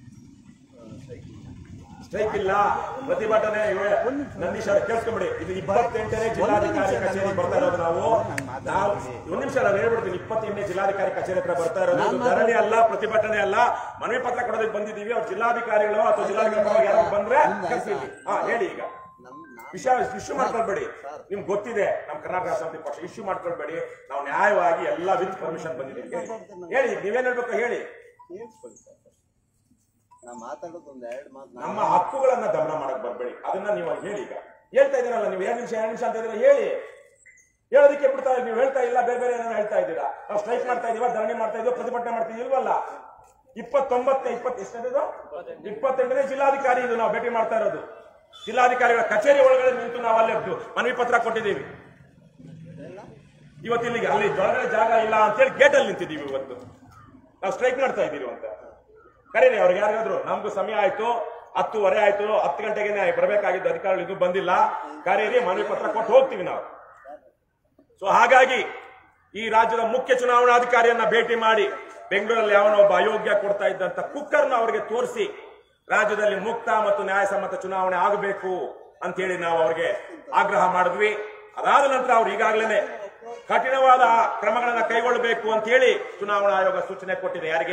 ಸ್ಟ್ರೈಕ್ ಇಲ್ಲ ಪ್ರತಿಭಟನೆ ಇವೆ ನಂದೀಶ್ ಅವ್ರು ಕೇಳಿಸ್ಕೊಂಬಿಡಿ ಇದು ಇಪ್ಪತ್ತೆಂಟನೇ ಜಿಲ್ಲಾಧಿಕಾರಿ ಕಚೇರಿ ಬರ್ತಾ ಇರೋದು ನಾವು ನಾವು ಒಂದ್ ನಿಮಿಷ ನಾನು ಹೇಳ್ಬಿಡ್ತೀನಿ ಇಪ್ಪತ್ತೆಂಟನೇ ಜಿಲ್ಲಾಧಿಕಾರಿ ಕಚೇರಿ ಹತ್ರ ಬರ್ತಾ ಇರೋದು ಇದು ಧರಣಿ ಅಲ್ಲ ಪ್ರತಿಭಟನೆ ಅಲ್ಲ ಮನವಿ ಪತ್ರ ಕೊಡೋದಕ್ಕೆ ಬಂದಿದ್ದೀವಿ ಅವ್ರು ಜಿಲ್ಲಾಧಿಕಾರಿಗಳು ಅಥವಾ ಜಿಲ್ಲಾಧಿಕಾರಿ ಯಾರು ಬಂದ್ರೆ ಕರ್ಸಿಲ್ಲಿ ಹಾ ಹೇಳಿ ಈಗ ನಮ್ ನಾ- ವಿಷಯ ಇಶ್ಯೂ ಮಾಡ್ಕೊಳ್ಬೇಡಿ ನಿಮ್ಗೆ ಗೊತ್ತಿದೆ ನಮ್ಮ ಕರ್ನಾಟಕ ಸಮಿತಿ ಪಕ್ಷ ಇಶ್ಯೂ ಮಾಡ್ಕೊಳ್ಬೇಡಿ ನಾವು ನ್ಯಾಯವಾಗಿ ಎಲ್ಲ ವಿತ್ ಪರ್ಮಿಷನ್ ಬಂದಿದ್ದೀವಿ ಹೇಳಿ. ಹೇಳಿ ನೀವೇನ್ ಹೇಳ್ಬೇಕು ಹೇಳಿ ಕೇಳಿಸ್ಕೊಳ್ಳಿ ಸರ್ ನಾ ಮಾತಾಡೋದು ಒಂದ್ ಎರಡು ಮಾತು ನಮ್ಮ ಹಕ್ಕುಗಳನ್ನ ದಮನ ಮಾಡಕ್ ಬರ್ಬೇಡಿ ಅದನ್ನ ನೀವು ಅಲ್ಲಿ ಹೇಳಿ ಈಗ ಹೇಳ್ತಾ ಇದ್ದೀರಲ್ಲ ನೀವು ಎರಡು ನಿಮಿಷ ಎರಡು ನಿಮಿಷ ಅಂತ ಇದ್ರೆ ಹೇಳಿ ಹೇಳೋದಕ್ಕೆ ಬಿಡ್ತಾ ಇಲ್ಲ ನೀವು ಹೇಳ್ತಾ ಇಲ್ಲ ಬೇರೆ ಬೇರೆ ಏನೋ ಹೇಳ್ತಾ ಇದ್ದೀರಾ ನಾವು ಸ್ಟ್ರೈಕ್ ಮಾಡ್ತಾ ಇದೀವ ಧರಣಿ ಮಾಡ್ತಾ ಇದೀವ ಪ್ರತಿಭಟನೆ ಮಾಡ್ತಾ ಇಲ್ವಲ್ಲ ಇಪ್ಪತ್ತೊಂಬತ್ತನೇ ಇಪ್ಪತ್ತು ಎಷ್ಟನೇದು ಇಪ್ಪತ್ತೆಂಟನೇ ಜಿಲ್ಲಾಧಿಕಾರಿ ಇದು ನಾವು ಭೇಟಿ ಮಾಡ್ತಾ ಇರೋದು ಜಿಲ್ಲಾಧಿಕಾರಿಗಳ ಕಚೇರಿ ಒಳಗಡೆ ನಿಂತು ನಾವು ಅಲ್ಲೇ ಮನವಿ ಪತ್ರ ಕೊಟ್ಟಿದ್ದೀವಿ ಇವತ್ತು ಇಲ್ಲಿಗೆ ಅಲ್ಲಿ ಒಳಗಡೆ ಜಾಗ ಇಲ್ಲ ಅಂತೇಳಿ ಗೇಟಲ್ಲಿ ನಿಂತಿದ್ದೀವಿ ಇವತ್ತು ನಾವು ಸ್ಟ್ರೈಕ್ ಮಾಡ್ತಾ ಇದ್ದೀವಿ ಅಂತ ಕರೀರಿ ಅವ್ರಿಗೆ ಯಾರಿಗಾದ್ರು ನಮ್ಗೂ ಸಮಯ ಆಯ್ತು ಹತ್ತುವರೆ ಆಯ್ತು ಹತ್ತು ಗಂಟೆಗೆ ಬರಬೇಕಾಗಿದ್ದು ಅಧಿಕಾರಿಗಳು ಇದು ಬಂದಿಲ್ಲ ಕರೀರಿ ಮನವಿ ಪತ್ರ ಕೊಟ್ಟು ಹೋಗ್ತೀವಿ ನಾವು ಸೊ ಹಾಗಾಗಿ ಈ ರಾಜ್ಯದ ಮುಖ್ಯ ಚುನಾವಣಾಧಿಕಾರಿಯನ್ನ ಭೇಟಿ ಮಾಡಿ ಬೆಂಗಳೂರಲ್ಲಿ ಯಾವನೋ ಒಬ್ಬ ಅಯೋಗ್ಯ ಕೊಡ್ತಾ ಇದ್ದಂತ ಕುಕ್ಕರ್ನ ಅವರಿಗೆ ತೋರಿಸಿ ರಾಜ್ಯದಲ್ಲಿ ಮುಕ್ತ ಮತ್ತು ನ್ಯಾಯಸಮ್ಮತ ಚುನಾವಣೆ ಆಗಬೇಕು ಅಂತ ಹೇಳಿ ನಾವು ಅವರಿಗೆ ಆಗ್ರಹ ಮಾಡಿದ್ವಿ ಅದಾದ ನಂತರ ಅವ್ರು ಈಗಾಗಲೇ ಕಠಿಣವಾದ ಕ್ರಮಗಳನ್ನ ಕೈಗೊಳ್ಳಬೇಕು ಅಂತ ಹೇಳಿ ಚುನಾವಣಾ ಆಯೋಗ ಸೂಚನೆ ಕೊಟ್ಟಿದೆ ಯಾರಿಗೆ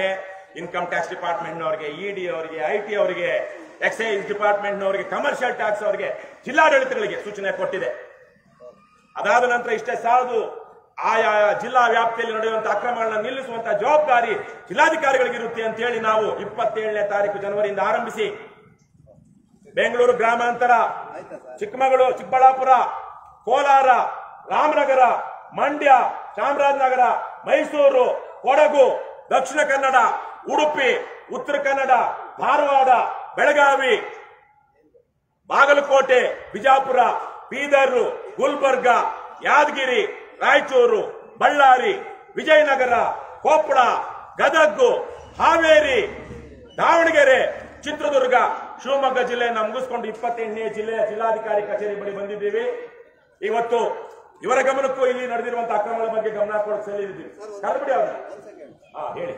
ಇನ್ಕಮ್ ಟ್ಯಾಕ್ಸ್ ಡಿಪಾರ್ಟ್ಮೆಂಟ್ನವರಿಗೆ ಇ ಡಿ ಅವರಿಗೆ ಐ ಟಿ ಅವರಿಗೆ ಎಕ್ಸೈಸ್ ಡಿಪಾರ್ಟ್ಮೆಂಟ್ನವರಿಗೆ ಕಮರ್ಷಿಯಲ್ ಟ್ಯಾಕ್ಸ್ ಅವರಿಗೆ ಜಿಲ್ಲಾಡಳಿತಗಳಿಗೆ ಸೂಚನೆ ಕೊಟ್ಟಿದೆ ಅದಾದ ನಂತರ ಇಷ್ಟೇ ಸಾಲದು ಆಯಾ ಜಿಲ್ಲಾ ವ್ಯಾಪ್ತಿಯಲ್ಲಿ ನಡೆಯುವಂತಹ ಅಕ್ರಮಗಳನ್ನ ನಿಲ್ಲಿಸುವಂತಹ ಜವಾಬ್ದಾರಿ ಜಿಲ್ಲಾಧಿಕಾರಿಗಳಿಗಿರುತ್ತೆ ಅಂತ ಹೇಳಿ ನಾವು ಇಪ್ಪತ್ತೇಳನೇ ತಾರೀಕು ಜನವರಿಯಿಂದ ಆರಂಭಿಸಿ ಬೆಂಗಳೂರು ಗ್ರಾಮಾಂತರ ಆಯ್ತಾ ಸರ್ ಚಿಕ್ಕಮಗಳೂರು ಚಿಕ್ಕಬಳ್ಳಾಪುರ ಕೋಲಾರ ರಾಮನಗರ ಮಂಡ್ಯ ಚಾಮರಾಜನಗರ ಮೈಸೂರು ಕೊಡಗು ದಕ್ಷಿಣ ಕನ್ನಡ ಉಡುಪಿ ಉತ್ತರ ಕನ್ನಡ ಧಾರವಾಡ ಬೆಳಗಾವಿ ಬಾಗಲಕೋಟೆ ಬಿಜಾಪುರ ಬೀದರ್ ಗುಲ್ಬರ್ಗ ಯಾದಗಿರಿ ರಾಯಚೂರು ಬಳ್ಳಾರಿ ವಿಜಯನಗರ ಕೊಪ್ಪಳ ಗದಗು ಹಾವೇರಿ ದಾವಣಗೆರೆ ಚಿತ್ರದುರ್ಗ ಶಿವಮೊಗ್ಗ ಜಿಲ್ಲೆಯನ್ನ ಮುಗಿಸ್ಕೊಂಡು ಇಪ್ಪತ್ತೆಂಟನೇ ಜಿಲ್ಲೆಯ ಜಿಲ್ಲಾಧಿಕಾರಿ ಕಚೇರಿ ಬಳಿ ಬಂದಿದ್ದೀವಿ ಇವತ್ತು ಇವರ ಗಮನಕ್ಕೂ ಇಲ್ಲಿ ನಡೆದಿರುವಂತಹ ಅಕ್ರಮಗಳ ಬಗ್ಗೆ ಗಮನ ಕೊಡಕ್ಕೆ ಸಲ್ಲಿದ್ದೀವಿ ಕರೆದ್ಬಿಡಿ ಅವ್ರನ್ನ ಒಂದ್ ಸೆಕೆಂಡ್ ಹಾ ಹೇಳಿ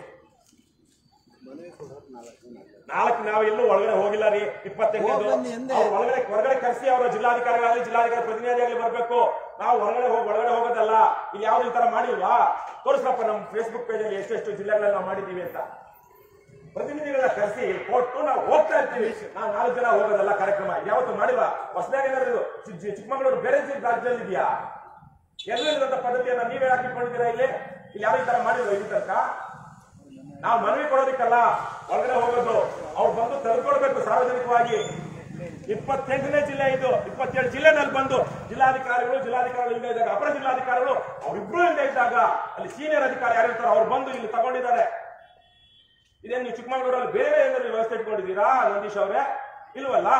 ಮನವಿ ಕೊಡೋದು ನಾಲ್ಕು ಜನ ಅಲ್ಲ. ನಾಲ್ಕು ನಾವು ಎಲ್ಲೂ ಒಳಗಡೆ ಹೋಗಿಲ್ಲ ರೀ ಇಪ್ಪತ್ತೆಂಟು ಹೋಗ್ ಬನ್ನಿ ಎಂದೆ. ಒಳಗಡೆ ಹೊರಗಡೆ ಕರೆಸಿ ಅವರ ಜಿಲ್ಲಾಧಿಕಾರಿಗಳಾಗಲಿ ಜಿಲ್ಲಾಧಿಕಾರಿ ಪ್ರತಿನಿಧಿಯಾಗಲಿ ಬರಬೇಕು ನಾವು ಹೊರಗಡೆ ಹೋಗಿ ಒಳಗಡೆ ಹೋಗೋದಲ್ಲ ಇಲ್ಲಿ ಯಾವ್ದು ಈ ತರ ಮಾಡಿಲ್ವಾ ತೋರಿಸ್ರಪ್ಪ ನಮ್ಮ ಫೇಸ್ಬುಕ್ ಪೇಜ್ ಅಲ್ಲಿ ಎಷ್ಟೆಷ್ಟು ಜಿಲ್ಲೆಗಳಲ್ಲಿ ನಾವು ಮಾಡಿದ್ದೀವಿ ಅಂತ ಪ್ರತಿನಿಧಿಗಳನ್ನ ಕರೆಸಿ ಕೊಟ್ಟು ನಾವು ಹೋಗ್ತಾ ಇರ್ತೀವಿ ನಾವು ನಾಲ್ಕು ಜನ ಹೋಗೋದಲ್ಲ ಕಾರ್ಯಕ್ರಮ ಯಾವತ್ತು ಮಾಡಿಲ್ವಾ ಹೊಸದಾಗಿ ಏನಾದ್ರು ಇದು ಚಿ- ಚಿ- ಚಿಕ್ಕಮಗಳೂರು ಬೇರೆ ಜಿ- ರಾಜ್ಯದಲ್ಲಿ ಇದೆಯಾ ಎಲ್ಲೆಲ್ಲದಂತ ಪದ್ಧತಿಯನ್ನ ನೀವೇ ಹಾಕಿಕೊಂಡಿದ್ದೀರಾ ಇಲ್ಲಿ ಇಲ್ಲಿ ಯಾವ ಈ ತರ ಮಾಡಿಲ್ವಾ ಇಲ್ಲಿ ತನಕ ನಾವು ಮನವಿ ಕೊಡೋದಕ್ಕಲ್ಲ ಹೊರಗಡೆ ಹೋಗೋದು ಅವ್ರು ಬಂದು ತೆಗೆದುಕೊಳ್ಬೇಕು ಸಾರ್ವಜನಿಕವಾಗಿ ಇಪ್ಪತ್ತೆಂಟನೇ ಜಿಲ್ಲೆ ಇದು ಇಪ್ಪತ್ತೇಳು ಜಿಲ್ಲೆನಲ್ಲಿ ಬಂದು ಜಿಲ್ಲಾಧಿಕಾರಿಗಳು ಜಿಲ್ಲಾಧಿಕಾರಿಗಳು ಇಲ್ಲದೆ ಇದ್ದಾಗ ಅಪರ ಜಿಲ್ಲಾಧಿಕಾರಿಗಳು ಅವರಿಬ್ರು ಇಲ್ಲದೆ ಇದ್ದಾಗ ಅಲ್ಲಿ ಸೀನಿಯರ್ ಅಧಿಕಾರಿ ಯಾರು ಇರ್ತಾರೋ ಅವ್ರು ಬಂದು ಇಲ್ಲಿ ತಗೊಂಡಿದ್ದಾರೆ ಇದೇನು ನೀವು ಚಿಕ್ಕಮಗಳೂರಲ್ಲಿ ಬೇರೆ ಏನಾದ್ರು ವ್ಯವಸ್ಥೆ ಇಟ್ಕೊಂಡಿದ್ದೀರಾ ನಂದೀಶ್ ಅವರೇ ಇಲ್ವಲ್ಲ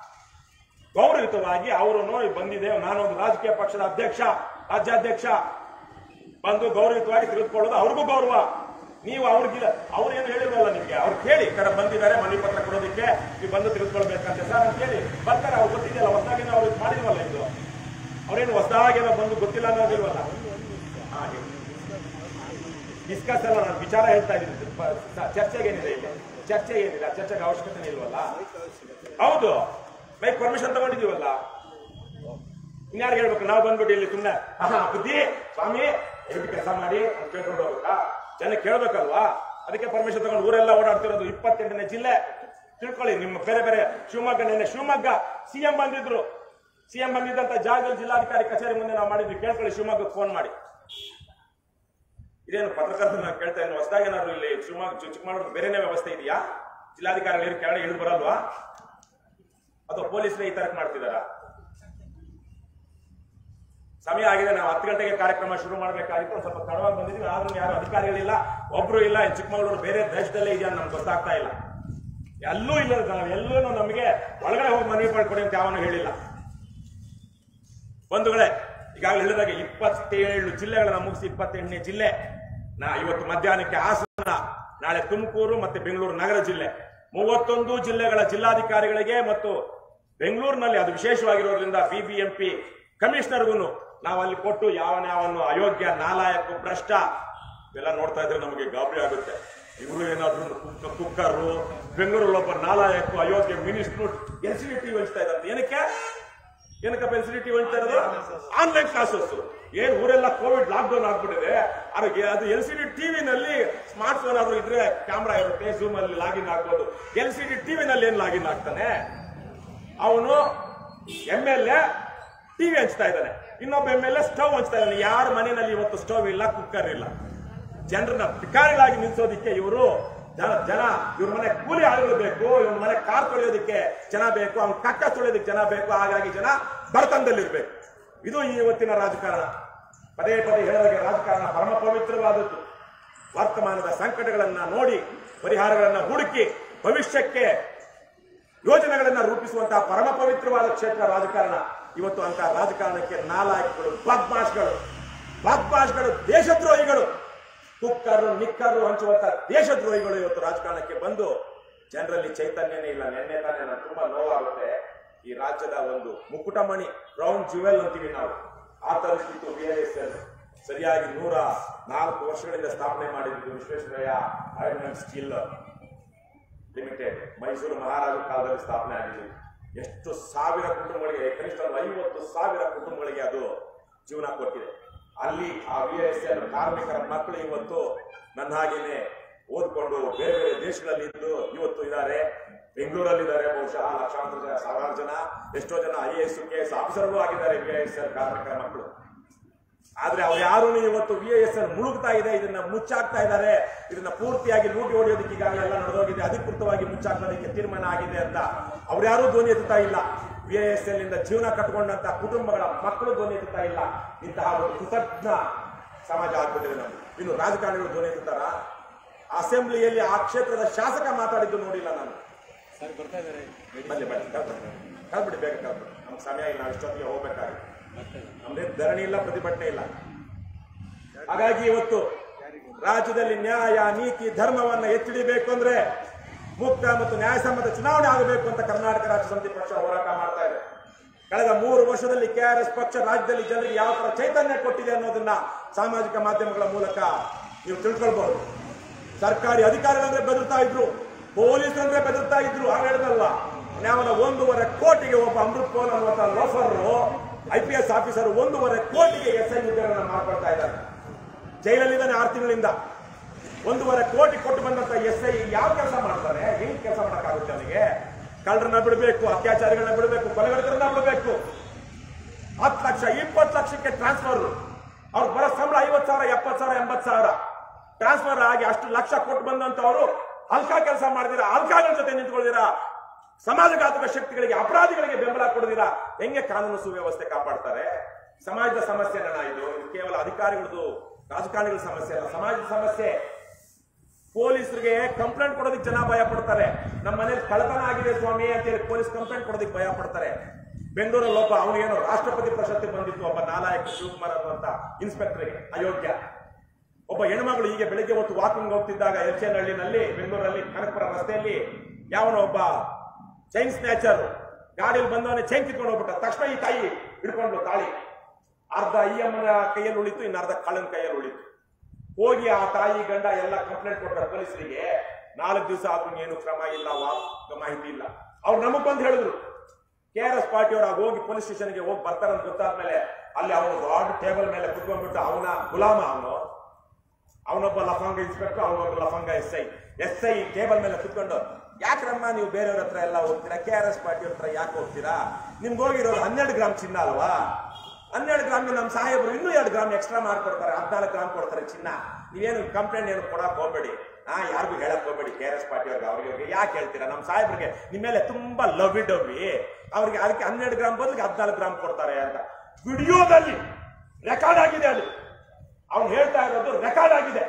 ಗೌರವಯುತವಾಗಿ ಅವರನ್ನು ಬಂದಿದೆ ನಾನೊಂದು ರಾಜಕೀಯ ಪಕ್ಷದ ಅಧ್ಯಕ್ಷ ರಾಜ್ಯಾಧ್ಯಕ್ಷ ಬಂದು ಗೌರವಯುತವಾಗಿ ತಿಳಿದುಕೊಳ್ಳೋದು ಅವ್ರಿಗೂ ಗೌರವ ನೀವು ಅವ್ರಿಗಿಲ್ಲ ಅವ್ರೇನು ಹೇಳಿಲ್ವಲ್ಲ ನಿಮ್ಗೆ ಅವ್ರು ಕೇಳಿ ಈ ತರ ಬಂದಿದ್ದಾರೆ ಮನವಿ ಪತ್ರ ಕೊಡೋದಕ್ಕೆ ನೀವು ಬಂದು ತಿಳಿದುಕೊಳ್ಬೇಕಂತೆ ಸರ್ ಅಂತ ಹೇಳಿ ಬರ್ತಾರೆ ಅವ್ರು ಗೊತ್ತಿದೆಯಲ್ಲ ಹೊಸದಾಗೇನೋ ಅವ್ರಿಗೆ ಮಾಡಿಲ್ವಲ್ಲ ಇದು ಅವ್ರೇನು ಹೊಸದಾಗೇನೋ ಬಂದು ಗೊತ್ತಿಲ್ಲ ಅನ್ನೋದಿಲ್ವಲ್ಲ ಹಾ, ಹೇಳಿ. ಡಿಸ್ಕಸ್ ಅಲ್ಲ ನಾನು ವಿಚಾರ ಹೇಳ್ತಾ ಇದ್ದೀನಿ ಪ- ಸ- ಚರ್ಚೆಗೆ ಏನಿದೆ ಇಲ್ಲಿ ಚರ್ಚೆ ಏನಿಲ್ಲ ಚರ್ಚೆಗೆ ಅವಶ್ಯಕತೆ ಇಲ್ವಲ್ಲ ಹೌದು ಬೈಕ್ ಪರ್ಮಿಷನ್ ತಗೊಂಡಿದೀವಲ್ಲ ಇನ್ಯಾರು ಹೇಳ್ಬೇಕು ನಾವು ಬಂದ್ಬಿಟ್ಟು ಇಲ್ಲಿ ಸುಮ್ಮನೆ ಆಹಾ ಬುದ್ಧಿ ಸ್ವಾಮಿ ಎಷ್ಟು ಕೆಲಸ ಮಾಡಿ ಅಂತ ಕೇಳ್ಕೊಂಡು ಹೋಗ್ಬೇಕಾ ಜನ ಕೇಳ್ಬೇಕಲ್ವಾ ಅದಕ್ಕೆ ಪರ್ಮಿಷನ್ ತಗೊಂಡು ಊರೆಲ್ಲ ಓಡಾಡ್ತಿರೋದು ಇಪ್ಪತ್ತೆಂಟನೇ ಜಿಲ್ಲೆ ತಿಳ್ಕೊಳ್ಳಿ ನಿಮ್ಮ ಬೇರೆ ಬೇರೆ ಶಿವಮೊಗ್ಗ ನೆನ್ನೆ ಶಿವಮೊಗ್ಗ ಸಿಎಂ ಬಂದಿದ್ರು ಸಿಎಂ ಬಂದಿದ್ದಂತ ಜಾಗದಲ್ಲಿ ಜಿಲ್ಲಾಧಿಕಾರಿ ಕಚೇರಿ ಮುಂದೆ ನಾವು ಮಾಡಿದ್ವಿ ಕೇಳ್ಕೊಳ್ಳಿ ಶಿವಮೊಗ್ಗಕ್ಕೆ ಫೋನ್ ಮಾಡಿ ಇದೇನು ಪತ್ರಕರ್ತರು ನಾನು ಕೇಳ್ತಾ ಇದ್ದೀನಿ ಹೊಸದಾಗಿ ಏನಾದ್ರು ಇಲ್ಲಿ ಶಿವಮೊಗ್ಗ ಚಿ- ಚಿಕ್ಕಮಗಳೂರು ಬೇರೆನೇ ವ್ಯವಸ್ಥೆ ಇದೆಯಾ ಜಿಲ್ಲಾಧಿಕಾರಿಗಳು ಕೆಳಗಡೆ ಇಳಿದು ಬರಲ್ವಾ ಅಥವಾ ಪೊಲೀಸರೇ ಈ ತರ ಮಾಡ್ತಿದಾರ ಸಮಯ ಆಗಿದೆ ನಾವು ಹತ್ತು ಗಂಟೆಗೆ ಕಾರ್ಯಕ್ರಮ ಶುರು ಮಾಡಬೇಕಾಗಿತ್ತು ಒಂದು ಸ್ವಲ್ಪ ತಡವಾಗಿ ಬಂದಿದ್ವಿ ಆದ್ರೂ ಯಾರು ಅಧಿಕಾರಿಗಳಿಲ್ಲ ಒಬ್ರು ಇಲ್ಲ ಈ ಚಿಕ್ಕಮಗಳೂರು ಬೇರೆ ದೇಶದಲ್ಲೇ ಇದೆಯಾ ನಮ್ಗೆ ಗೊತ್ತಾಗ್ತಾ ಇಲ್ಲ ಎಲ್ಲೂ ಇಲ್ಲ ನಾವು ಎಲ್ಲೂ ನಮಗೆ ಒಳಗಡೆ ಹೋಗಿ ಮನವಿ ಮಾಡ್ಕೊಡಿ ಅಂತ ಯಾವನು ಹೇಳಿಲ್ಲ ಬಂಧುಗಳೇ ಈಗಾಗಲೇ ಹೇಳಿದಾಗ ಇಪ್ಪತ್ತೇಳು ಜಿಲ್ಲೆಗಳನ್ನ ಮುಗಿಸಿ ಇಪ್ಪತ್ತೆಂಟನೇ ಜಿಲ್ಲೆ ನಾ ಇವತ್ತು ಮಧ್ಯಾಹ್ನಕ್ಕೆ ಹಾಸನ ನಾಳೆ ತುಮಕೂರು ಮತ್ತೆ ಬೆಂಗಳೂರು ನಗರ ಜಿಲ್ಲೆ ಮೂವತ್ತೊಂದು ಜಿಲ್ಲೆಗಳ ಜಿಲ್ಲಾಧಿಕಾರಿಗಳಿಗೆ ಮತ್ತು ಬೆಂಗಳೂರಿನಲ್ಲಿ ಅದು ವಿಶೇಷವಾಗಿರೋದ್ರಿಂದ ಬಿಬಿಎಂಪಿ ಕಮಿಷನರ್ಗೂ ನಾವು ಅಲ್ಲಿ ಕೊಟ್ಟು ಯಾವನ್ಯಾವನ್ನು ಅಯೋಗ್ಯ ನಾಲಾಯಕ ಭ್ರಷ್ಟ ಇವೆಲ್ಲ ನೋಡ್ತಾ ಇದ್ರೆ ನಮಗೆ ಗಾಬರಿ ಆಗುತ್ತೆ ಇವರು ಏನಾದ್ರು ಕುಕ್ಕ ಕುಕ್ಕರು ಬೆಂಗಳೂರಲ್ಲಿ ಒಬ್ಬ ನಾಲಾಯಕು ಅಯೋಗ್ಯ ಮಿನಿಸ್ಟ್ರು ಎಲ್ ಸಿ ಟಿ ಹಂಚ್ತಾ ಇದ್ದಾರೆ ಏನಕ್ಕೆ ಏನಕ್ಕೆ ಫೆಸಿಲಿಟಿ ಹೊಂದ್ತಾ ಇರೋದು ಆನ್ಲೈನ್ ಕ್ಲಾಸಸ್ ಏನ್ ಊರೆಲ್ಲ ಕೋವಿಡ್ ಲಾಕ್ ಡೌನ್ ಆಗ್ಬಿಟ್ಟಿದೆ ಅದಕ್ಕೆ ಅದು ಎಲ್ ಸಿ ಡಿ ಟಿವಿನಲ್ಲಿ ಸ್ಮಾರ್ಟ್ ಫೋನ್ ಆದ್ರೂ ಇದ್ರೆ ಕ್ಯಾಮ್ರಾ ಇರುತ್ತೆ ಜೂಮ್ ಅಲ್ಲಿ ಲಾಗಿನ್ ಆಗ್ಬೋದು ಎಲ್ ಸಿ ಡಿ ಟಿವಿನಲ್ಲಿ ಏನ್ ಲಾಗಿನ್ ಆಗ್ತಾನೆ ಅವನು ಎಂ ಎಲ್ ಎ ಟಿವಿ ಹಂಚ್ತಾ ಇದ್ದಾನೆ ಇನ್ನೊಬ್ಬ ಎಂ ಎಲ್ ಎ ಸ್ಟವ್ ಹಂಚ್ತಾ ಇದ್ದಾನೆ ಯಾರ ಮನೆಯಲ್ಲಿ ಇವತ್ತು ಸ್ಟವ್ ಇಲ್ಲ ಕುಕ್ಕರ್ ಇಲ್ಲ ಜನರನ್ನ ಭಿಕಾರಿಗಳಾಗಿ ನಿಲ್ಸೋದಿಕ್ಕೆ ಇವರು ಜನ ಜನ ಇವ್ರ ಮನೆ ಕೂಲಿ ಆಳುಗಳು ಬೇಕು ಇವ್ರ ಮನೆ ಕಾರ್ ತೊಳೆಯೋದಕ್ಕೆ ಜನ ಬೇಕು ಅವ್ನ ಕಕ್ಕ ತೊಳೆಯೋದಕ್ಕೆ ಜನ ಬೇಕು ಹಾಗಾಗಿ ಜನ ಬಡತನದಲ್ಲಿರ್ಬೇಕು ಇದು ಈ ಇವತ್ತಿನ ರಾಜಕಾರಣ ಪದೇ ಪದೇ ಹೇಳಿದಾಗ ರಾಜಕಾರಣ ಪರಮ ಪವಿತ್ರವಾದದ್ದು ವರ್ತಮಾನದ ಸಂಕಟಗಳನ್ನ ನೋಡಿ ಪರಿಹಾರಗಳನ್ನ ಹುಡುಕಿ ಭವಿಷ್ಯಕ್ಕೆ ಯೋಜನೆಗಳನ್ನ ರೂಪಿಸುವಂತಹ ಪರಮ ಪವಿತ್ರವಾದ ಕ್ಷೇತ್ರ ರಾಜಕಾರಣ ಇವತ್ತು ಅಂತ ರಾಜಕಾರಣಕ್ಕೆ ನಾಲಾಯಕಗಳು ಬದ್ಮಾಶ್ಗಳು ಬದ್ಮಾಶ್ಗಳು ದೇಶದ್ರೋಹಿಗಳು ಕುಕ್ಕರು ನಿಕ್ಕರು ಹಂಚುವಂತ ದೇಶದ್ರೋಹಿಗಳು ಇವತ್ತು ರಾಜಕಾರಣಕ್ಕೆ ಬಂದು ಜನರಲ್ಲಿ ಚೈತನ್ಯನೇ ಇಲ್ಲ ನಿನ್ನೆ ತಾನೇ ನಾನು ತುಂಬಾ ನೋವಾಗುತ್ತೆ ಈ ರಾಜ್ಯದ ಒಂದು ಮುಕುಟಮಣಿ ಬ್ರೌನ್ ಜುವೆಲ್ ಅಂತೀವಿ ನಾವು ಆ ತರಿಸ್ತಿತ್ತು ಬಿ ಎಸ್ ಎಲ್ ಸರಿಯಾಗಿ ನೂರ ನಾಲ್ಕು ವರ್ಷಗಳಿಂದ ಸ್ಥಾಪನೆ ಮಾಡಿದ್ದು Visvesvaraya iron and steel limited Mysuru ಮಹಾರಾಜ ಕಾಲದಲ್ಲಿ ಸ್ಥಾಪನೆ ಆಗಿದೆ ಎಷ್ಟು ಸಾವಿರ ಕುಟುಂಬಗಳಿಗೆ ಕನಿಷ್ಠ ಒಂದು ಐವತ್ತು ಸಾವಿರ ಕುಟುಂಬಗಳಿಗೆ ಅದು ಜೀವನ ಕೊಟ್ಟಿದೆ ಅಲ್ಲಿ ಆ ವಿ ಎಸ್ ಎಲ್ ಕಾರ್ಮಿಕರ ಮಕ್ಕಳು ಇವತ್ತು ನನ್ನ ಹಾಗೇನೆ ಓದ್ಕೊಂಡು ಬೇರೆ ಬೇರೆ ದೇಶಗಳಲ್ಲಿ ಇದ್ದು ಇವತ್ತು ಇದ್ದಾರೆ ಬೆಂಗಳೂರಲ್ಲಿ ಇದ್ದಾರೆ ಬಹುಶಃ ಲಕ್ಷಾಂತರ ಜನ ಸಾವಿರಾರು ಜನ ಎಷ್ಟೋ ಜನ ಐ ಎಸ್ ಕೆ ಎಸ್ ಆಫೀಸರ್ಗಳು ಆಗಿದ್ದಾರೆ ವಿ ಐ ಎಸ್ ಎಲ್ ಕಾರ್ಮಿಕರ ಮಕ್ಕಳು ಆದ್ರೆ ಅವ್ರು ಯಾರು ಇವತ್ತು ವಿ ಎಸ್ ಎಲ್ ಮುಳುಗ್ತಾ ಇದೆ ಇದನ್ನ ಮುಚ್ಚಾಕ್ತಾ ಇದ್ದಾರೆ ಇದನ್ನ ಪೂರ್ತಿಯಾಗಿ ಲೂಟಿ ಹೊಡೆಯೋದಕ್ಕೆ ಈಗಾಗಲೇ ಎಲ್ಲ ನಡೆದೋಗಿದೆ ಅಧಿಕೃತವಾಗಿ ಮುಚ್ಚಾಕೋದಕ್ಕೆ ತೀರ್ಮಾನ ಆಗಿದೆ ಅಂತ ಅವ್ರು ಯಾರೂ ಧ್ವನಿ ಎತ್ತುತ್ತಾ ಇಲ್ಲ ವಿ ಎಸ್ ಎಲ್ ಇಂದ ಜೀವನ ಕಟ್ಕೊಂಡಂತ ಕುಟುಂಬಗಳ ಮಕ್ಕಳು ಧ್ವನಿ ಎತ್ತುತ್ತಾ ಇಲ್ಲ ಇಂತಹ ಒಂದು ಕೃತಜ್ಞ ಸಮಾಜ ಆಗ್ಬಿಟ್ಟಿದೆ ನಮ್ದು ಇನ್ನು ರಾಜಕಾರಣಿಗಳು ಧ್ವನಿ ಎತ್ತುತ್ತಾರ ಅಸೆಂಬ್ಲಿಯಲ್ಲಿ ಆ ಕ್ಷೇತ್ರದ ಶಾಸಕ ಮಾತಾಡಿದ್ದು ನೋಡಿಲ್ಲ ನಾನು ಬನ್ನಿ ಬನ್ನಿ ಕಳ್ಬಿಡಿ ಕಳ್ಬಿಡಿ ಬೇಗ ಕಳ್ಬಿಡಿ ನಮ್ಗೆ ಸಮಯ ಇಲ್ಲ ನಾವು ಇಷ್ಟೊತ್ತಿಗೆ ಹೋಗ್ಬೇಕಾಗುತ್ತೆ ನಮ್ದೇನು ಧರಣಿ ಇಲ್ಲ ಪ್ರತಿಭಟನೆ ಇಲ್ಲ ಹಾಗಾಗಿ ಇವತ್ತು ರಾಜ್ಯದಲ್ಲಿ ನ್ಯಾಯ ನೀತಿ ಧರ್ಮವನ್ನ ಎತ್ತಿಡಿಬೇಕು ಅಂದ್ರೆ ಮುಕ್ತ ಮತ್ತು ನ್ಯಾಯಸಮ್ಮತ ಚುನಾವಣೆ ಆಗಬೇಕು ಅಂತ ಕರ್ನಾಟಕ ರಾಜ್ಯ ಸಮಿತಿ ಪಕ್ಷ ಹೋರಾಟ ಮಾಡ್ತಾ ಇದೆ ಕಳೆದ ಮೂರು ವರ್ಷದಲ್ಲಿ ಕೆಆರ್ಎಸ್ ಪಕ್ಷ ರಾಜ್ಯದಲ್ಲಿ ಜನರಿಗೆ ಯಾವ ತರ ಚೈತನ್ಯ ಕೊಟ್ಟಿದೆ ಅನ್ನೋದನ್ನ ಸಾಮಾಜಿಕ ಮಾಧ್ಯಮಗಳ ಮೂಲಕ ನೀವು ತಿಳ್ಕೊಳ್ಬಹುದು ಸರ್ಕಾರಿ ಅಧಿಕಾರಿಗಳಂದ್ರೆ ಬೆದರ್ತಾ ಇದ್ರು ಪೊಲೀಸರಂದ್ರೆ ಬೆದರ್ತಾ ಇದ್ರು ಆಗ ಹೇಳಿದಲ್ವ ನ್ಯಾಯದ ಒಂದೂವರೆ ಕೋಟಿಗೆ ಒಬ್ಬ ಅಮೃತ್ ಪೋಲ್ ಅನ್ನುವಂತ loafer I P S officer ಒಂದೂವರೆ ಕೋಟಿಗೆ ಎಸ್ ಐ ಹುದ್ದೆಗಳನ್ನ ಮಾಡ್ಕೊಳ್ತಾ ಇದ್ದಾರೆ ಜೈಲಲ್ಲಿದ್ದಾನೆ ಆರು ತಿಂಗಳಿಂದ ಒಂದೂವರೆ ಕೋಟಿ ಕೊಟ್ಟು ಬಂದಂತ ಎಸ್ ಐ ಯಾವ ಕೆಲಸ ಮಾಡ್ತಾರೆ ಹೆಂಗ್ ಕೆಲಸ ಮಾಡಕ್ಕಾಗುತ್ತೆ ಅವನಿಗೆ ಕಳ್ಳರನ್ನ ಬಿಡಬೇಕು ಅತ್ಯಾಚಾರಿಗಳನ್ನ ಬಿಡಬೇಕು ಕೊಲೆಗಡಕರನ್ನ ಬಿಡಬೇಕು ಹತ್ತು ಲಕ್ಷ ಇಪ್ಪತ್ತು ಲಕ್ಷಕ್ಕೆ ಟ್ರಾನ್ಸ್ಫರ್ ಅವ್ರು ಬರೋ ಸಂಬಳ ಐವತ್ತು ಸಾವಿರ ಎಪ್ಪತ್ತು ಸಾವಿರ ಎಂಬತ್ತು ಸಾವಿರ ಟ್ರಾನ್ಸ್ಫರ್ ಆಗಿ ಅಷ್ಟು ಲಕ್ಷ ಕೊಟ್ಟು ಬಂದಂತವರು ಅಲ್ಕಾ ಕೆಲಸ ಮಾಡಿದಿರ ಅಲ್ಕಾಗಳ ಜೊತೆ ನಿಂತ್ಕೊಳ್ದಿರ ಸಮಾಜಘಾತಕ ಶಕ್ತಿಗಳಿಗೆ ಅಪರಾಧಿಗಳಿಗೆ ಬೆಂಬಲ ಕೊಡದಿರ ಹೆಂಗೆ ಕಾನೂನು ಸುವ್ಯವಸ್ಥೆ ಕಾಪಾಡ್ತಾರೆ ಸಮಾಜದ ಸಮಸ್ಯೆ ಅಣ್ಣ ಇದು ಇದು ಕೇವಲ ಅಧಿಕಾರಿಗಳದ್ದು ರಾಜಕಾರಣಿಗಳ ಸಮಸ್ಯೆ ಅಲ್ಲ ಸಮಾಜದ ಸಮಸ್ಯೆ ಪೊಲೀಸರಿಗೆ ಕಂಪ್ಲೇಂಟ್ ಕೊಡೋದಕ್ಕೆ ಜನ ಭಯ ಪಡ್ತಾರೆ ನಮ್ಮ ಮನೇಲಿ ಕಳ್ಳತನ ಆಗಿದೆ ಸ್ವಾಮಿ ಅಂತೇಳಿ ಪೊಲೀಸ್ ಕಂಪ್ಲೇಂಟ್ ಕೊಡೋದಕ್ಕೆ ಭಯ ಪಡ್ತಾರೆ ಬೆಂಗಳೂರಲ್ಲಿ ಒಬ್ಬ ಅವನಿಗೇನೋ ರಾಷ್ಟ್ರಪತಿ ಪ್ರಶಸ್ತಿ ಬಂದಿತ್ತು ಒಬ್ಬ ನಾಲಾಯಕ ಶಿವಕುಮಾರ್ ಅನ್ನುವಂತ ಇನ್ಸ್ಪೆಕ್ಟರ್ಗೆ ಅಯೋಗ್ಯ ಒಬ್ಬ ಹೆಣ್ಮಗಳು ಹೀಗೆ ಬೆಳಿಗ್ಗೆ ಹೊತ್ತು ವಾಕಿಂಗ್ ಹೋಗ್ತಿದ್ದಾಗ ಎಲ್ಚೇನಹಳ್ಳಿನಲ್ಲಿ ಬೆಂಗಳೂರಲ್ಲಿ ಕನಕಪುರ ರಸ್ತೆಯಲ್ಲಿ ಯಾವನೋ ಒಬ್ಬ ಚೈನ್ ಸ್ನ್ಯಾಚರ್ ಗಾಡಿಯಲ್ಲಿ ಬಂದವನೇ ಚೈನ್ ಕಿತ್ಕೊಂಡು ಹೋಗ್ಬಿಟ್ಟ ತಕ್ಷಣ ಈ ತಾಯಿ ಹಿಡ್ಕೊಂಡು ತಾಳಿ ಅರ್ಧ ಈ ಅಮ್ಮನ ಕೈಯಲ್ಲಿ ಉಳಿತು ಇನ್ನು ಅರ್ಧ ಕಳ್ಳನ ಕೈಯಲ್ಲಿ ಉಳಿತು ಹೋಗಿ ಆ ತಾಯಿ ಗಂಡ ಎಲ್ಲ ಕಂಪ್ಲೇಂಟ್ ಕೊಟ್ಟ ಪೊಲೀಸರಿಗೆ ನಾಲ್ಕು ದಿವಸ ಆದ್ರೂ ಏನು ಕ್ರಮ ಇಲ್ಲ ವಾ- ಮಾಹಿತಿ ಇಲ್ಲ ಅವ್ರು ನಮಗ್ ಬಂದು ಹೇಳಿದ್ರು ಕೆ ಆರ್ ಎಸ್ ಪಾರ್ಟಿ ಅವ್ರು ಹೋಗಿ ಪೊಲೀಸ್ ಸ್ಟೇಷನ್ಗೆ ಹೋಗಿ ಬರ್ತಾರಂತ ಗೊತ್ತಾದ್ಮೇಲೆ ಅಲ್ಲಿ ಅವನು ದೊಡ್ಡ ಟೇಬಲ್ ಮೇಲೆ ಕುತ್ಕೊಂಡ್ಬಿಟ್ಟು ಅವನ ಗುಲಾಮ ಅವನು ಅವನೊಬ್ಬ ಲಫಂಗ ಇನ್ಸ್ಪೆಕ್ಟರ್ ಅವನೊಬ್ಬ ಲಫಂಗ S I S I table ಮೇಲೆ ಕುತ್ಕೊಂಡು ಯಾಕ್ರಮ್ಮ ನೀವು ಬೇರೆಯವ್ರ ಹತ್ರ ಎಲ್ಲ ಹೋಗ್ತೀರಾ ಕೆ ಆರ್ ಎಸ್ ಪಾರ್ಟಿ ಹತ್ರ ಯಾಕೆ ಹೋಗ್ತೀರಾ ನಿಮ್ಗೆ ಹೋಗಿರೋದು ಹನ್ನೆರಡು ಗ್ರಾಮ್ ಚಿನ್ನ ಅಲ್ವಾ ಹನ್ನೆರಡು ಗ್ರಾಮ್ ನಮ್ಮ ಸಾಹೇಬರು ಇನ್ನೂ ಎರಡು ಗ್ರಾಮ್ ಎಕ್ಸ್ಟ್ರಾ ಮಾಡ್ಕೊಡ್ತಾರೆ ಹದಿನಾಲ್ಕು ಗ್ರಾಮ್ ಕೊಡ್ತಾರೆ ಚಿನ್ನ ನೀವೇನು ಕಂಪ್ಲೇಂಟ್ ಏನು ಕೊಡಕ್ ಹೋಗ್ಬೇಡಿ ಹಾ ಯಾರಿಗೂ ಹೇಳಕ್ ಹೋಗ್ಬೇಡಿ ಕೆ ಆರ್ ಎಸ್ ಪಾರ್ಟಿ ಅವ್ರಿಗೆ ಅವ್ರಿಗೆ ಅವ್ರಿಗೆ ಯಾಕೆ ಹೇಳ್ತೀರಾ ನಮ್ಮ ಸಾಹೇಬ್ರಿಗೆ ನಿಮ್ಮ ಮೇಲೆ ತುಂಬಾ ಲವಿ ಡವಿ ಅವ್ರಿಗೆ ಅದಕ್ಕೆ ಹನ್ನೆರಡು ಗ್ರಾಮ್ ಬದಲಿಗೆ ಹದಿನಾಲ್ಕು ಗ್ರಾಮ್ ಕೊಡ್ತಾರೆ ಅಂತ ವಿಡಿಯೋದಲ್ಲಿ ರೆಕಾರ್ಡ್ ಆಗಿದೆ ಅದು ಅವ್ನು ಹೇಳ್ತಾ ಇರೋದು ರೆಕಾರ್ಡ್ ಆಗಿದೆ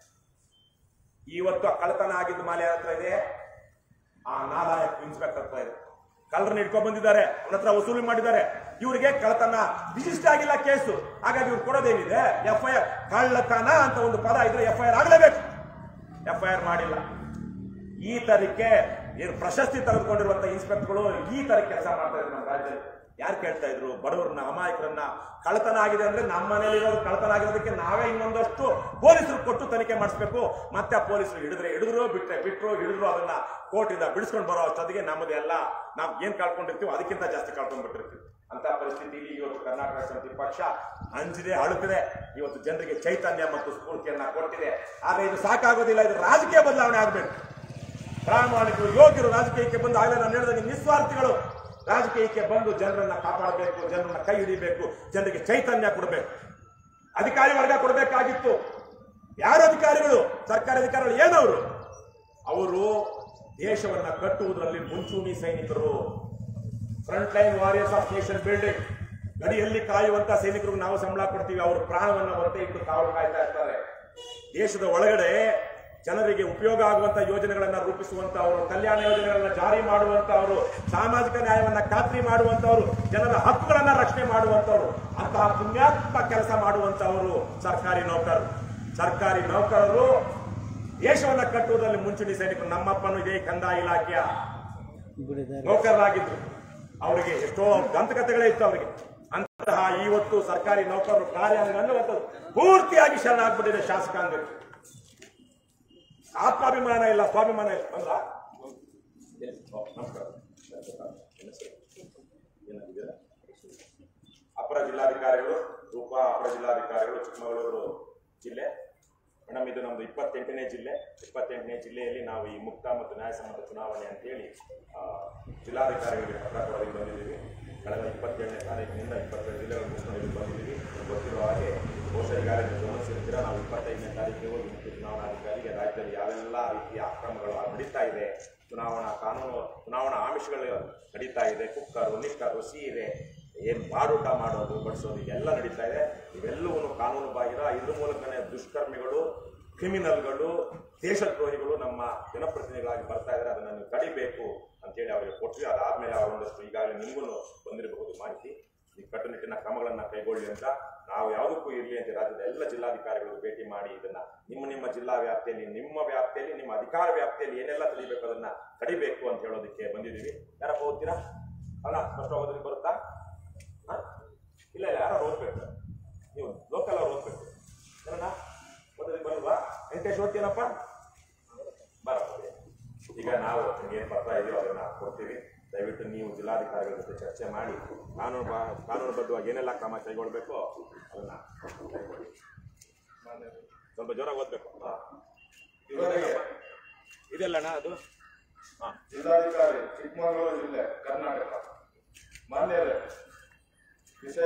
ಇವತ್ತು ಆ ಕಳ್ಳತನ ಆಗಿದ್ದು ಮಾಲೆ ಯಾರ ಹತ್ರ ಇದೆ ಆ ನಾಲಾಯಕ್ ಇನ್ಸ್ಪೆಕ್ಟರ್ ಹತ್ರ ಇದೆ ಕಳ್ಳರನ್ನ ಇಟ್ಕೊಂಡ್ ಬಂದಿದ್ದಾರೆ ಅವನ ಹತ್ರ ವಸೂಲಿ ಮಾಡಿದ್ದಾರೆ ಇವರಿಗೆ ಕಳ್ಳತನ ರಿಜಿಸ್ಟರ್ ಆಗಿಲ್ಲ ಕೇಸು ಹಾಗಾಗಿ ಇವ್ರು ಕೊಡೋದೇನಿದೆ ಎಫ್ ಐ ಆರ್ ಕಳ್ಳತನ ಅಂತ ಒಂದು ಪದ ಇದ್ರೆ ಎಫ್ ಐ ಆರ್ ಆಗಲೇಬೇಕು ಎಫ್ ಐ ಆರ್ ಮಾಡಿಲ್ಲ ಈ ತರಕ್ಕೆ ಏನು ಪ್ರಶಸ್ತಿ ತೆಗೆದುಕೊಂಡಿರುವಂತ ಇನ್ಸ್ಪೆಕ್ಟರ್ಗಳು ಈ ತರ ಕೆಲಸ ಮಾಡ್ತಾ ಇದ್ರು ನಮ್ಮ ರಾಜ್ಯದಲ್ಲಿ ಯಾರು ಕೇಳ್ತಾ ಇದ್ರು ಬಡವರನ್ನ ಅಮಾಯಕರನ್ನ ಕಳ್ಳತನ ಆಗಿದೆ ಅಂದ್ರೆ ನಮ್ಮ ಮನೇಲಿ ಇರೋದು ಕಳ್ಳತನ ಆಗಿರೋದಕ್ಕೆ ನಾವೇ ಇನ್ನೊಂದಷ್ಟು ಪೊಲೀಸರು ಕೊಟ್ಟು ತನಿಖೆ ಮಾಡಿಸ್ಬೇಕು ಮತ್ತೆ ಆ ಪೊಲೀಸರು ಹಿಡಿದ್ರೆ ಹಿಡಿದ್ರು ಬಿಟ್ರೆ ಬಿಟ್ರು ಹಿಡಿದ್ರು ಅದನ್ನ ಕೋರ್ಟಿಂದ ಬಿಡಿಸ್ಕೊಂಡು ಬರೋ ಅಷ್ಟೊತ್ತಿಗೆ ನಮ್ಮದೆಲ್ಲ ನಾವು ಏನ್ ಕಳ್ಕೊಂಡಿರ್ತೀವೋ ಅದಕ್ಕಿಂತ ಜಾಸ್ತಿ ಕಳ್ಕೊಂಡ್ಬಿಟ್ಟಿರ್ತೀವಿ ಅಂತ ಪರಿಸ್ಥಿತಿಯಲ್ಲಿ ಇವತ್ತು ಕರ್ನಾಟಕ ಸಮಿತಿ ಪಕ್ಷ ಅಂಜಿದೆ ಅಳುತ್ತಿದೆ ಇವತ್ತು ಜನರಿಗೆ ಚೈತನ್ಯ ಮತ್ತು ಸ್ಫೂರ್ತಿಯನ್ನ ಕೊಟ್ಟಿದೆ ಆದ್ರೆ ಇದು ಸಾಕಾಗೋದಿಲ್ಲ ಇದು ರಾಜಕೀಯ ಬದಲಾವಣೆ ಆಗಬೇಕು ಪ್ರಾಮಾಣಿಕರು ಯೋಗ್ಯರು ರಾಜಕೀಯಕ್ಕೆ ಬಂದು ಆಗಲೇ ನಾನು ಹೇಳಿದಂಗೆ ನಿಸ್ವಾರ್ಥಿಗಳು ರಾಜಕೀಯಕ್ಕೆ ಬಂದು ಜನರನ್ನ ಕಾಪಾಡಬೇಕು ಜನರನ್ನ ಕೈ ಹಿಡಿಬೇಕು ಜನರಿಗೆ ಚೈತನ್ಯ ಕೊಡಬೇಕು ಅಧಿಕಾರಿ ವರ್ಗ ಕೊಡಬೇಕಾಗಿತ್ತು ಯಾರು ಅಧಿಕಾರಿಗಳು ಸರ್ಕಾರಿ ಅಧಿಕಾರಿಗಳು ಏನವರು ಅವರು ದೇಶವನ್ನ ಕಟ್ಟುವುದರಲ್ಲಿ ಮುಂಚೂಣಿ ಸೈನಿಕರು front line warriors of nation building ಗಡಿಯಲ್ಲಿ ಕಾಯುವಂತ ಸೈನಿಕರಿಗೆ ನಾವು ಸಂಬಳ ಕೊಡ್ತೀವಿ ಅವರು ಪ್ರಾಣವನ್ನ ಒತ್ತೆ ಇಟ್ಟು ಕಾವಲು ಕಾಯ್ತಾ ಇರ್ತಾರೆ ದೇಶದ ಒಳಗಡೆ ಜನರಿಗೆ ಉಪಯೋಗ ಆಗುವಂತ ಯೋಜನೆಗಳನ್ನ ರೂಪಿಸುವಂತವರು ಕಲ್ಯಾಣ ಯೋಜನೆಗಳನ್ನ ಜಾರಿ ಮಾಡುವಂತವರು ಸಾಮಾಜಿಕ ನ್ಯಾಯವನ್ನ ಖಾತ್ರಿ ಮಾಡುವಂತವರು ಜನರ ಹಕ್ಕುಗಳನ್ನ ರಕ್ಷಣೆ ಮಾಡುವಂತವರು ಅಂತಹ ಪುಣ್ಯಾತ್ಮ ಕೆಲಸ ಮಾಡುವಂತವರು ಸರ್ಕಾರಿ ನೌಕರರು ಸರ್ಕಾರಿ ನೌಕರರು ದೇಶವನ್ನ ಕಟ್ಟುವುದರಲ್ಲಿ ಮುಂಚೂಣಿ ಸೈನಿಕರು ನಮ್ಮಪ್ಪನು ಇದೇ ಕಂದಾಯ ಇಲಾಖೆಯ ನೌಕರರಾಗಿದ್ರು ಅವರಿಗೆ ಎಷ್ಟೋ ದಂತಕಥೆಗಳೇ ಇತ್ತು ಅವರಿಗೆ ಅಂತಹ ಇವತ್ತು ಸರ್ಕಾರಿ ನೌಕರರು ಕಾರ್ಯಾಂಗ ಅನ್ನುವಂಥದ್ದು ಪೂರ್ತಿಯಾಗಿ ಶರಣಾಗ್ಬಿಟ್ಟಿದೆ ಶಾಸಕಾಂಗಕ್ಕೆ ಆತ್ಮಾಭಿಮಾನ ಇಲ್ಲ ಸ್ವಾಭಿಮಾನ ಇಲ್ಲ ಬಂದ್ರ ನಮಸ್ಕಾರ ಏನಾಗಿದ್ದೀರಾ? ಅಪರ ಜಿಲ್ಲಾಧಿಕಾರಿಗಳು ರೂಪಾ ಅಪರ ಜಿಲ್ಲಾಧಿಕಾರಿಗಳು ಚಿಕ್ಕಮಗಳೂರು ಜಿಲ್ಲೆ ಮೇಡಮ್ ಇದು ನಮ್ದು ಇಪ್ಪತ್ತೆಂಟನೇ ಜಿಲ್ಲೆ ಇಪ್ಪತ್ತೆಂಟನೇ ಜಿಲ್ಲೆಯಲ್ಲಿ ನಾವು ಈ ಮುಕ್ತ ಮತ್ತು ನ್ಯಾಯಸಮ್ಮತ ಚುನಾವಣೆ ಅಂತೇಳಿ ಆ, ಜಿಲ್ಲಾಧಿಕಾರಿಗಳಿಗೆ ಪತ್ರ ಕೊಡೋದಕ್ಕೆ ಬಂದಿದ್ದೀವಿ ಕಳೆದ ಇಪ್ಪತ್ತೇಳನೇ ತಾರೀಕಿನಿಂದ ಇಪ್ಪತ್ತೆರಡು ಜಿಲ್ಲೆಗಳು ಮುಗಿಸ್ಕೊಂಡು ಇಲ್ಲಿ ಬಂದಿದ್ದೀವಿ ನಿಮ್ಗೆ ಗೊತ್ತಿರೋ ಹಾಗೆ ಬಹುಶಃ ಈಗಾಗಲೇ ನೀವು ಗಮನಿಸಿರ್ತೀರ ನಾವು ಇಪ್ಪತ್ತೈದನೇ ತಾರೀಕಿಗೆ ಹೋಗಿ ಮುಖ್ಯ ಚುನಾವಣಾಧಿಕಾರಿಗೆ ರಾಜ್ಯದಲ್ಲಿ ಯಾವೆಲ್ಲ ರೀತಿಯ ಅಕ್ರಮಗಳು ನಡೀತಾ ಇದೆ ಚುನಾವಣಾ ಕಾನೂನು ಚುನಾವಣಾ ಆಮಿಷಗಳು ನಡೀತಾ ಇದೆ ಕುಕ್ಕರು ನಿಕ್ಕರು ಸೀರೆ ಏನು ಬಾಡೂಟ ಮಾಡೋದು ಬಡಿಸೋದು ಎಲ್ಲ ನಡೀತಾ ಇದೆ ಇವೆಲ್ಲವೂ ಕಾನೂನು ಬಾಹಿರ ಇದ್ರ ಮೂಲಕನೇ ದುಷ್ಕರ್ಮಿಗಳು ಕ್ರಿಮಿನಲ್ಗಳು ದೇಶದ್ರೋಹಿಗಳು ನಮ್ಮ ಜನಪ್ರತಿನಿಧಿಗಳಾಗಿ ಬರ್ತಾ ಇದ್ದಾರೆ ಅದನ್ನು ನೀವು ತಡಿಬೇಕು ಅಂತೇಳಿ ಅವರಿಗೆ ಕೊಟ್ವಿ ಅದಾದ್ಮೇಲೆ ಅವರೊಂದಷ್ಟು ಈಗಾಗಲೇ ನಿಮಗೂ ಬಂದಿರಬಹುದು ಮಾಹಿತಿ ಈ ಕಟ್ಟುನಿಟ್ಟಿನ ಕ್ರಮಗಳನ್ನು ಕೈಗೊಳ್ಳಿ ಅಂತ ನಾವು ಯಾವುದಕ್ಕೂ ಇರಲಿ ಅಂತ ರಾಜ್ಯದ ಎಲ್ಲ ಜಿಲ್ಲಾಧಿಕಾರಿಗಳು ಭೇಟಿ ಮಾಡಿ ಇದನ್ನ ನಿಮ್ಮ ನಿಮ್ಮ ಜಿಲ್ಲಾ ವ್ಯಾಪ್ತಿಯಲ್ಲಿ ನಿಮ್ಮ ವ್ಯಾಪ್ತಿಯಲ್ಲಿ ನಿಮ್ಮ ಅಧಿಕಾರ ವ್ಯಾಪ್ತಿಯಲ್ಲಿ ಏನೆಲ್ಲ ತಡಿಬೇಕು ಅದನ್ನ ತಡಿಬೇಕು ಅಂತ ಹೇಳೋದಕ್ಕೆ ಬಂದಿದ್ದೀವಿ ಯಾರಪ್ಪ ಓದ್ತೀರಾ ಅಲ್ಲ ಸ್ಪಷ್ಟ ಓದೋದಕ್ಕೆ ಬರುತ್ತಾ ಹ? ಇಲ್ಲ ಇಲ್ಲ ಯಾರು ಓದ್ಬೇಕು ನೀವು ಲೋಕಲ್ ಅವ್ರು ಓದ್ಬೇಕು ಏನಣ್ಣ ಓದೋದಕ್ಕೆ ಬರಲ್ವಾ ವೆಂಕಟೇಶ್ ಓದ್ತೀನಪ್ಪ ಬರಪ್ಪ ಈಗ ನಾವು ನಿಮ್ಗೆ ಏನು ಪತ್ರ ಇದೆಯೋ ಅದನ್ನ ಕೊಡ್ತೀವಿ ದಯವಿಟ್ಟು ನೀವು ಜಿಲ್ಲಾಧಿಕಾರಿಗಳ ಜೊತೆ ಚರ್ಚೆ ಮಾಡಿ ಕಾನೂನು ಬಾ ಕಾನೂನುಬದ್ಧವಾಗಿ ಏನೆಲ್ಲ ಕ್ರಮ ಕೈಗೊಳ್ಬೇಕೋ ಅದನ್ನ ಕೈಗೊಳ್ಳಿ ಸ್ವಲ್ಪ ಜೋರಾಗಿ ಓದ್ಬೇಕು ಹಾ. ಇವರಿಗೆ ಇದೆಲ್ಲಣ್ಣ ಅದು ಹಾ ಜಿಲ್ಲಾಧಿಕಾರಿ ಚಿಕ್ಕಮಗಳೂರು ಜಿಲ್ಲೆ ಕರ್ನಾಟಕ ಮಾನ್ಯರೇ ವಿಷಯ